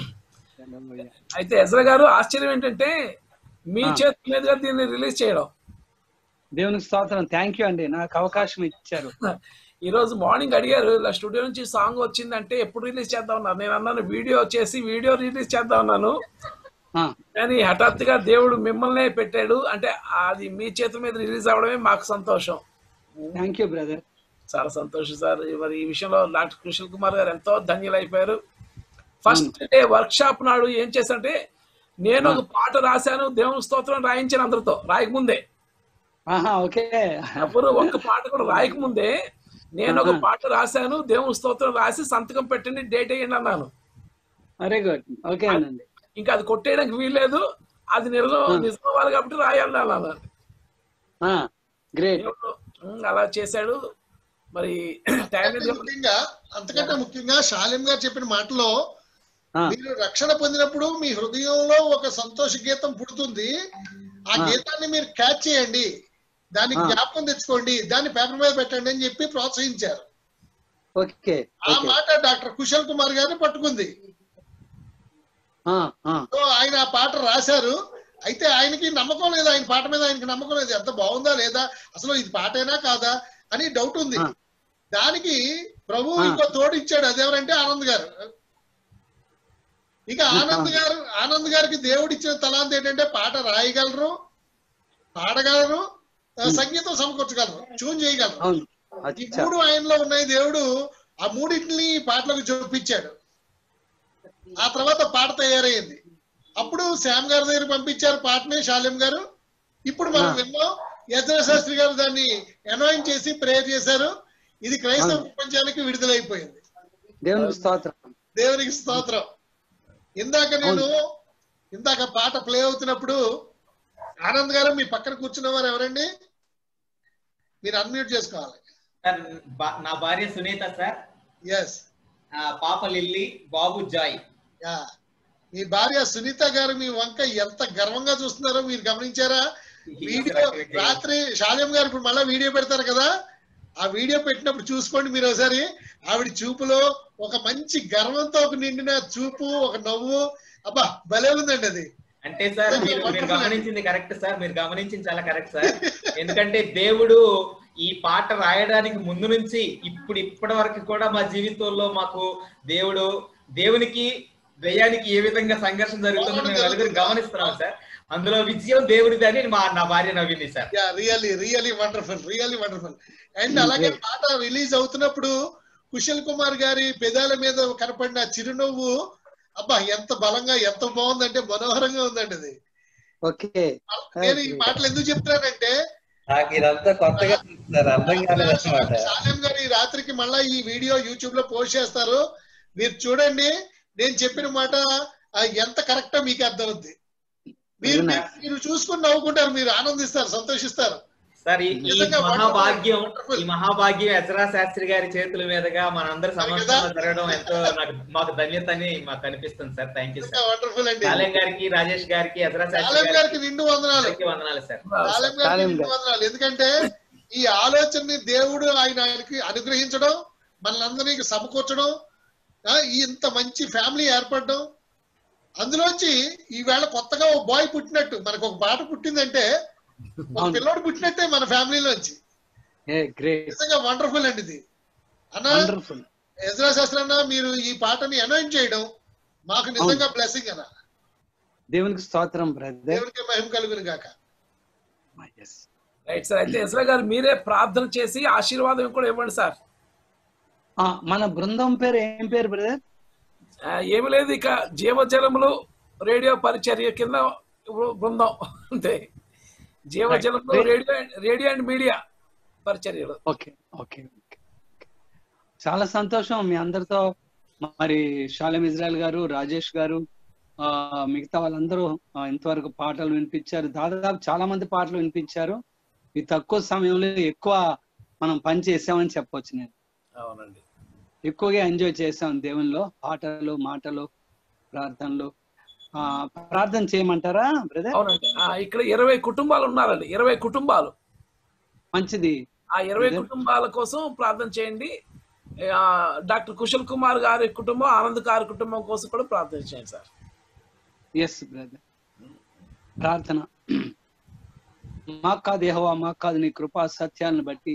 అయితే ఎజ్రా గారు ఆశ్చర్యం ఏంటంటే మీ ఆ. చేతి మీదుగా దీన్ని రిలీజ్ చేయడం దేవునికి స్తోత్రం థ్యాంక్ యూ అండి నాకు అవకాశం ఇచ్చారు ఈ రోజు మార్నింగ్ అడిగారు ఇలా స్టూడియో నుంచి సాంగ్ వచ్చిందంటే ఎప్పుడు రిలీజ్ చేద్దాం ఉన్నారు నేను అన్నాను వీడియో చేసి వీడియో రిలీజ్ చేద్దాం ఉన్నాను ఆ, కానీ హఠాత్తుగా దేవుడు మిమ్మల్నే పెట్టాడు అంటే అది మీ చేతి మీద రిలీజ్ అవడమే మాకు సంతోషం థ్యాంక్ యూ బ్రదర్ చాలా సంతోషం సార్ మరి ఈ విషయంలో డాక్టర్ కృష్ణ కుమార్ గారు ఎంతో ధన్యులైపోయారు ఫస్ట్ డే వర్క్ షాప్ నాడు ఏం చేశానంటే నేను ఒక పాట రాశాను దేవుని స్తోత్రం రాయించాను అందరితో రాయకముందే ఆహా ఓకే అప్పుడు ఒక్క పాట కూడా రాయకముందే నేను ఒక ఆహా. పాట రాశాను దేవుని స్తోత్రం రాసి సంతకం పెట్టండి డేట్ వేయండి అన్నాను వెరీ గుడ్ ఓకే అండి ఇంకా అది కొట్టేయడానికి వీల్లేదు అది నిజం ఆ. నిజం అవ్వాలి కాబట్టి రాయాలి అన్నాను గ్రేట్ దేవుడు, ఉమ్, అలా చేశాడు మరి టాలెంట్ ముఖ్యంగా అంతకంటే ముఖ్యంగా శాలిం గారు చెప్పిన మాటలో మీరు రక్షణ పొందినప్పుడు మీ హృదయంలో ఒక సంతోష గీతం పుడుతుంది ఆ ఆ. గీతాన్ని మీరు క్యాచ్ చేయండి దానికి ఆ. జ్ఞాపకం తెచ్చుకోండి దాన్ని పేపర్ మీద పెట్టండి అని చెప్పి ప్రోత్సహించారు ఓకే ఆ మాట డాక్టర్ కుశల్ కుమార్ గారిని పట్టుకుంది సో ఆయన ఆ పాట రాశారు అయితే ఆయనకి నమ్మకం లేదు ఆయన పాట మీద ఆయనకి నమ్మకం లేదు ఎంత బాగుందా లేదా అసలు ఇది పాటేనా కాదా అని డౌట్ ఉంది దానికి ప్రభు ఆ. ఇంకో తోడు ఇచ్చాడు అదేవరంటే ఆనంద్ గారు ఇక ఆనంద్ గారు ఆనంద్ గారికి దేవుడు ఇచ్చిన తలాంత ఏంటంటే పాట రాయగలరు పాడగలరు ఆ, సంగీతం సమకూర్చగలరు ట్యూన్ చేయగలరు అవును ఈ మూడు ఆయనలో ఉన్నాయి దేవుడు ఆ మూడింటిని పాటలకు చూపించాడు ఆ తర్వాత పాట తయారయ్యింది అప్పుడు శ్యామ్ గారి దగ్గర పంపించారు పాటని శాలిం గారు ఇప్పుడు మనం విన్నాం యజ్ఞ శాస్త్రి గారు దాన్ని అనాయిన్ చేసి ప్రేయర్ చేశారు ఇది క్రైస్తవ ప్రపంచానికి విడుదలైపోయింది దేవునికి స్తోత్రం దేవునికి స్తోత్రం ఇందాక నేను ఇందాక పాట ప్లే అవుతున్నప్పుడు ఆనంద్ గారు మీ పక్కన కూర్చున్న వారు ఎవరండి మీరు అన్మ్యూట్ చేసుకోవాలి సార్ బా- నా భార్య సునీత సార్ ఎస్ ఆ, పాప లిల్లీ బాబు జాయ్ యా మీ భార్య సునీత గారు మీ వంక ఎంత గర్వంగా చూస్తున్నారో మీరు గమనించారా వీడియో రాత్రి శాల్యం గారు ఇప్పుడు మళ్ళీ వీడియో పెడతారు కదా ఆ వీడియో పెట్టినప్పుడు చూసుకోండి మీరు ఒకసారి ఆవిడ చూపులో ఒక మంచి గర్వంతో ఒక నిండిన చూపు ఒక నవ్వు అబ్బా భలే ఉందండి అది అంటే సార్ మీరు మీరు గమనించింది కరెక్ట్ సార్ మీరు గమనించింది చాలా కరెక్ట్ సార్ ఎందుకంటే దేవుడు ఈ పాట రాయడానికి ముందు నుంచి ఇప్పుడు ఇప్పటి వరకు కూడా మా జీవితంలో మాకు దేవుడు దేవునికి వ్యయానికి ఏ విధంగా సంఘర్షణ జరుగుతుందో మేము నలుగురు గమనిస్తున్నాం సార్ అందులో విజయం దేవుడిది అని మా నా భార్య నవ్వింది sir yeah really really wonderful really wonderful and అలాగే పాట రిలీజ్ అవుతున్నప్పుడు కుశల్ కుమార్ గారి పెదాల మీద కనపడిన చిరునవ్వు అబ్బా ఎంత బలంగా ఎంత బాగుందంటే మనోహరంగా ఉందండి అది ఓకే నేను ఈ మాటలు ఎందుకు చెప్తున్నానంటే నాకు ఇదంతా కొత్తగా ఉంది సార్ అర్థం కాలేదు అనమాట సాలెం గారు ఈ రాత్రికి మళ్ళా ఈ వీడియో యూట్యూబ్ లో పోస్ట్ చేస్తారు మీరు చూడండి నేను చెప్పిన మాట ఆ, ఎంత కరెక్టో మీకు అర్థమవుద్ది మీరు మీరు- మీరు చూసుకుని నవ్వుకుంటారు మీరు ఆనందిస్తారు సంతోషిస్తారు సార్ ఈ- ఈ నిజంగా మహాభాగ్యం ఈ మహాభాగ్యం ఎజరా శాస్త్రి గారి చేతుల మీదుగా మనందరి సమక్షంలో జరగడం ఎంతో నాకు మాకు ధన్యత అని మాకు అనిపిస్తుంది sir thank you sir wonderful అండి కాలేం గారికి రాజేష్ గారికి ఎజరా శాస్త్రి సాలెం గారికి గారికి నిండు వందనాలు అందరికీ వందనాలు సార్ సాలెం గారికి నిండు వందనాలు ఎందుకంటే ఈ ఆలోచనని దేవుడు ఆయన ఆయనకి అనుగ్రహించడం మనల్ని సమకూర్చడం ఆ, ఈ ఇంత మంచి ఫ్యామిలీ ఏర్పడడం అందులోంచి ఈవేళ కొత్తగా ఒక బాయ్ పుట్టినట్టు మనకు ఒక పాట పుట్టిందంటే ఒక పిల్లోడు పుట్టినట్టే మన ఫ్యామిలీలోంచి ఏ గ్రేట్ నిజంగా వండర్ఫుల్ అండి ఇది అన్న వండర్ఫుల్ ఎజ్రా శాస్త్రి అన్న మీరు ఈ పాటని అనౌన్స్ చేయడం మాకు నిజంగా బ్లెస్సింగ్ అన్న దేవునికి స్తోత్రం బ్రదర్ దేవునికి మహిమ కలుగును గాక రైట్ సార్ అయితే ఎస్రా గారు మీరే ప్రార్థన చేసి ఆశీర్వాదం కూడా ఇవ్వండి సార్ మన బృందం పేరు ఏం పేరు బ్రదర్ ఆ, ఏమీ లేదు ఇక జీవజలములు రేడియో పరిచర్య కింద బృందం అంతే జీవజలములు Right. Radio and- radio and media పరిచర్యలు ఓకే ఓకే ఓకే. చాలా సంతోషం మీ అందరితో మరి షాలెం ఇజ్రాయల్ గారు రాజేష్ గారు ఆ మిగతా వాళ్ళందరూ ఆ, ఇంతవరకు పాటలు వినిపించారు దాదాపు చాలా మంది పాటలు వినిపించారు ఈ తక్కువ సమయంలో ఎక్కువ మనం పని చేసామని చెప్పొచ్చు నేను అవునండి ఎక్కువగా ఎంజాయ్ చేసాం దేవునిలో పాటలు మాటలు ప్రార్థనలు ఆ ప్రార్థన చేయమంటారా బ్రదర్ అవునండి ఆ, ఇక్కడ ఇరవై కుటుంబాలు ఉన్నారండి ఇరవై కుటుంబాలు మంచిది ఆ ఇరవై Brother. కుటుంబాల కోసం ప్రార్థన చేయండి ఆ, డాక్టర్ కుశల్ కుమార్ గారి కుటుంబం ఆనంద్ గారి కుటుంబం కోసం కూడా ప్రార్థన చేయండి సార్ ఎస్ బ్రదర్ ప్రార్థన మాకు కాదు యహోవా మాకు కాదు నీ కృపా సత్యాలను బట్టి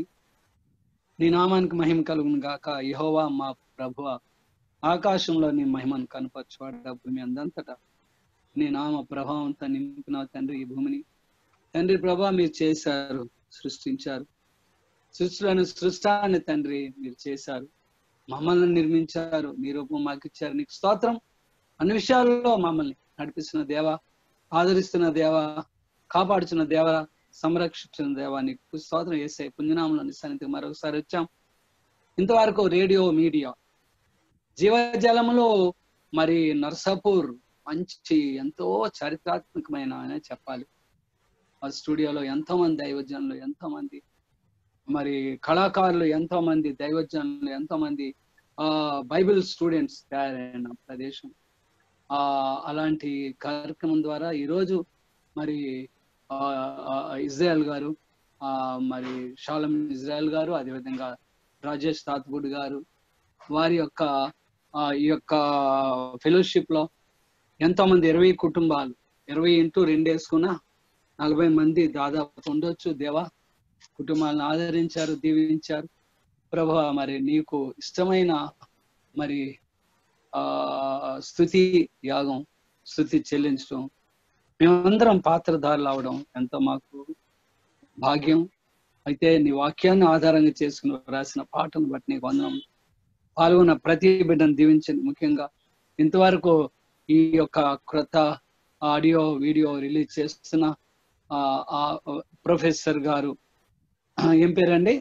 నీ నామానికి మహిమ కలుగును గాక యహోవా మా ప్రభువ ఆకాశంలో నీ మహిమను కనపరచువాడ భూమి అందంతటా నీ నామ ప్రభావంతో నింపిన తండ్రి ఈ భూమిని తండ్రి ప్రభా మీరు చేశారు సృష్టించారు సృష్టిలోని సృష్టాన్ని తండ్రి మీరు చేశారు మమ్మల్ని నిర్మించారు నీ రూపం మాకు ఇచ్చారు నీకు స్తోత్రం అన్ని విషయాల్లో మమ్మల్ని నడిపిస్తున్న దేవ ఆదరిస్తున్న దేవ కాపాడుచున్న దేవ సంరక్షించిన దేవ నీకు స్తోత్రం చేసే పుణ్యనామంలోని సన్నిధికి మరొకసారి వచ్చాం ఇంతవరకు రేడియో మీడియా జీవజలములో మరి నర్సాపూర్ మంచి ఎంతో చారిత్రాత్మకమైన అనే చెప్పాలి ఆ స్టూడియోలో ఎంతో మంది దైవజనులు ఎంతో మంది మరి కళాకారులు ఎంతో మంది దైవజనులు ఎంతో మంది ఆ బైబిల్ స్టూడెంట్స్ తయారైన ప్రదేశం ఆ అలాంటి కార్యక్రమం ద్వారా ఈరోజు మరి ఆ, ఆ, ఇజ్రాయెల్ గారు ఆ మరి షాలం ఇజ్రాయెల్ గారు అదేవిధంగా రాజేష్ తాత్గుడ్ గారు వారి యొక్క ఆ, ఈ యొక్క ఫెలోషిప్ లో ఎంతో మంది ఇరవై కుటుంబాలు ఇరవై ఇంటూ రెండు వేసుకున్న నలభై మంది దాదాపు ఉండొచ్చు దేవా కుటుంబాలను ఆదరించారు దీవించారు ప్రభు మరి నీకు ఇష్టమైన మరి ఆ స్థుతి యాగం స్థుతి చెల్లించడం మేమందరం పాత్రధారులు అవడం ఎంతో మాకు భాగ్యం అయితే నీ వాక్యాన్ని ఆధారంగా చేసుకుని రాసిన పాటను బట్టి నీకు వందనం పాల్గొన్న ప్రతి బిడ్డను దీవించండి ముఖ్యంగా ఇంతవరకు ఈ యొక్క క్రొత్త ఆడియో వీడియో రిలీజ్ చేస్తున్న ఆ, ఆ ప్రొఫెసర్ గారు ఆ, ఏం పేరండి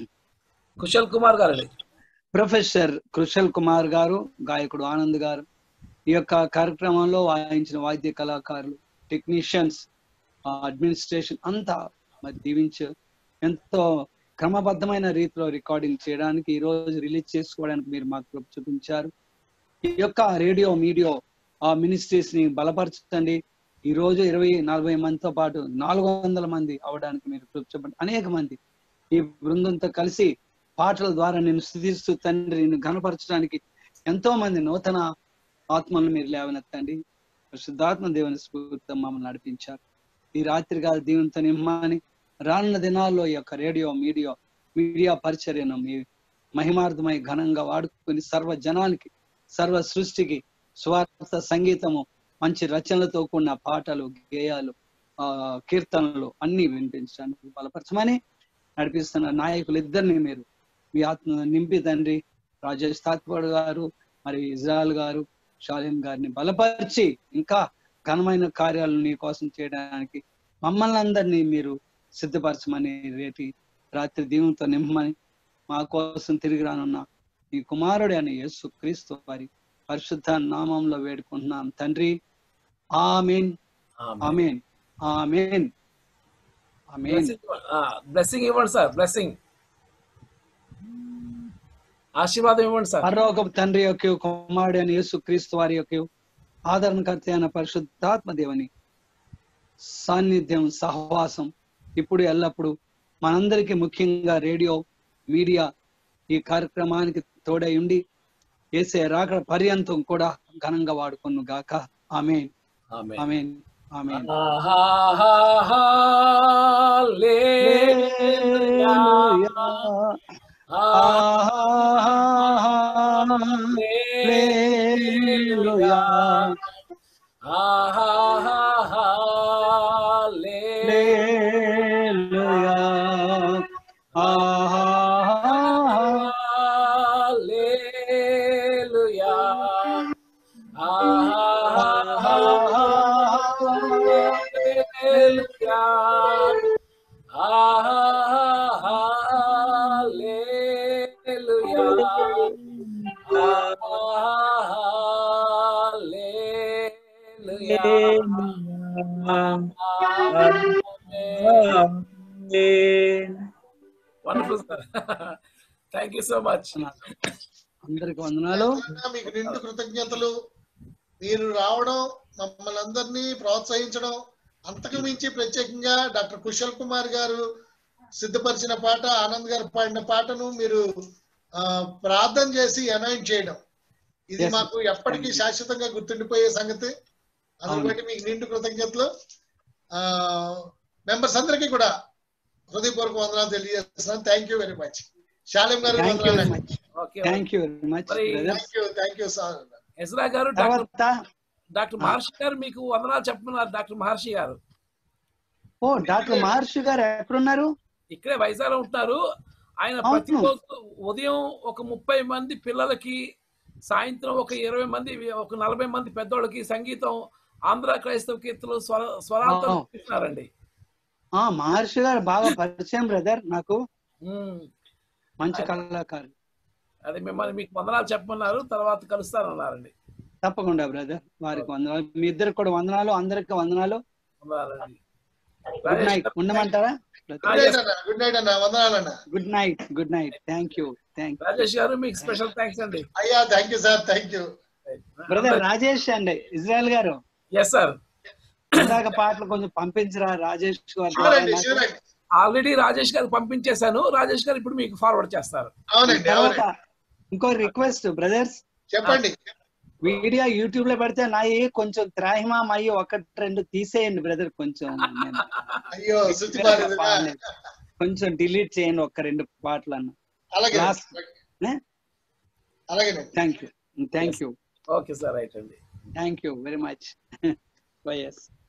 కుశల్ కుమార్ గారండి ప్రొఫెసర్ కృషల్ కుమార్ గారు గాయకుడు ఆనంద్ గారు ఈ యొక్క కార్యక్రమంలో వాయించిన వాద్య కళాకారులు టెక్నీషియన్స్ అడ్మినిస్ట్రేషన్ అంతా మరి దీవించు ఎంతో క్రమబద్ధమైన రీతిలో రికార్డింగ్ చేయడానికి ఈ రోజు రిలీజ్ చేసుకోవడానికి మీరు మాకు కృప చూపించారు ఈ యొక్క రేడియో మీడియో ఆ మినిస్ట్రీస్ ని బలపరచండి ఈ రోజు ఇరవై నలభై మందితో పాటు నాలుగు వందల మంది అవడానికి మీరు కృప చూపండి అనేక మంది ఈ బృందంతో కలిసి పాటల ద్వారా నేను స్థుతిస్తూ తండ్రి నిన్ను ఘనపరచడానికి ఎంతో మంది నూతన ఆత్మలను మీరు లేవనెత్తండి శుద్ధాత్మ దేవుని స్ఫూర్తితో మమ్మల్ని నడిపించారు ఈ రాత్రి కాదు దీవునితో నిమ్మని రానున్న దినాల్లో ఈ యొక్క రేడియో మీడియా మీడియా పరిచర్యను మీ మహిమార్థమై ఘనంగా వాడుకొని సర్వ జనానికి సర్వ సృష్టికి స్వార్థ సంగీతము మంచి రచనలతో కూడిన పాటలు గేయాలు ఆ కీర్తనలు అన్ని వినిపించడానికి బలపరచమని నడిపిస్తున్న నాయకులు ఇద్దరిని మీరు మీ ఆత్మ నింపి తండ్రి రాజేష్ తాత్వాడ్ గారు మరి ఇజ్రాయల్ గారు షాలిం గారిని బలపరిచి ఇంకా ఘనమైన కార్యాలు నీ కోసం చేయడానికి మమ్మల్ని అందరినీ మీరు సిద్ధపరచమని రేటి రాత్రి దీవులతో నింపమని మా కోసం తిరిగి రానున్న ఈ కుమారుడు అని యేసు క్రీస్తు వారి పరిశుద్ధ నామంలో వేడుకుంటున్నాం తండ్రి amen amen amen amen blessing ఇవ్వండి సార్ బ్లెస్సింగ్ ఆశీర్వాదం ఇవ్వండి సార్ పరలోకపు తండ్రి యొక్క కుమారుడు అని యేసు క్రీస్తు వారి యొక్క ఆదరణకర్త అయిన పరిశుద్ధాత్మ దేవుని సాన్నిధ్యం సహవాసం ఇప్పుడు ఎల్లప్పుడు మనందరికీ ముఖ్యంగా రేడియో మీడియా ఈ కార్యక్రమానికి తోడై ఉండి వేసే రాకడ పర్యంతం కూడా ఘనంగా వాడుకొను గాక amen amen. Amen amen wonderful sir thank you so much అందరికి వందనాలు మీకు నిండు కృతజ్ఞతలు మీరు రావడం మమ్మల్ని అందరినీ ప్రోత్సహించడం అంతకు మించి ప్రత్యేకంగా డాక్టర్ కుశల్ కుమార్ గారు సిద్ధపరిచిన పాట ఆనంద్ గారు పాడిన పాటను మీరు ఆ, ప్రార్థన చేసి అనాయింట్ చేయడం ఇది Yes. మాకు ఎప్పటికీ శాశ్వతంగా గుర్తుండిపోయే సంగతి అందుకు అవును. బట్టి మీకు నిండు కృతజ్ఞతలు ఆ మెంబర్స్ అందరికీ కూడా హృదయపూర్వక వందనాలు తెలియజేస్తున్నాను thank you very much Shalim గారు థ్యాంక్ యూ వెరీ వందనాలు much okay thank you very much మరి thank you thank you sir Ezra గారు డాక్టర్ తర్వాత డాక్టర్ మహర్షి గారు మీకు వందనాలు చెప్పమన్నారు డాక్టర్ మహర్షి గారు ఓ డాక్టర్ మహర్షి గారు ఎక్కడున్నారు ఇక్కడే వైజాగ్ ఉంటున్నారు ఆయన అవును. ప్రతిరోజు ఉదయం ఒక ముప్పై మంది పిల్లలకి సాయంత్రం ఒక ఇరవై మంది ఒక నలభై మంది పెద్దోళ్ళకి సంగీతం ఆంధ్ర క్రైస్తవ కీర్తనలు స్వర స్వరాలతో అవును. నేర్పిస్తున్నారండి ఆ మహర్షి గారు బాగా పరిచయం బ్రదర్ నాకు ఉమ్. మంచి కళాకారు అది మిమ్మల్ని మీకు వందనాలు చెప్పమన్నారు తర్వాత కలుస్తానన్నారండి తప్పకుండా బ్రదర్ వారికి వందనాలు మీ ఇద్దరికి కూడా వందనాలు అందరికి వందనాలు వందనాలండి గుడ్ నైట్ ఉండమంటారా గుడ్ నైట్ అన్న గుడ్ నైట్ అన్న వందనాలన్న good night good night thank you thank Rajesh గారు మీకు స్పెషల్ థ్యాంక్స్ అండి అయ్యా thank you sir thank you brother Rajesh అండి ఇజ్రాయల్ గారు ఎస్ సార్ ఇందాక పాటలు కొంచెం పంపించరా రాజేష్ గారు షూర్ అండి షూర్ అండి ఆల్రెడీ రాజేష్ గారికి పంపించేశాను రాజేష్ గారు ఇప్పుడు మీకు ఫార్వర్డ్ చేస్తారు అవునండి తర్వాత అవునండి ఇంకో రిక్వెస్ట్ బ్రదర్స్ చెప్పండి వీడియో యూట్యూబ్ లో పెడితే నాయి కొంచెం త్రాహిమం అయ్యి ఒకటి రెండు తీసేయండి బ్రదర్ కొంచెం నేను అయ్యో శుచి బాలేదు పాడలేదు. కొంచెం డిలీట్ చేయండి ఒక్క రెండు పాటలు అన్న అలాగే Last. అలాగేనండి thank you thank you okay sir right అండి thank you very much YS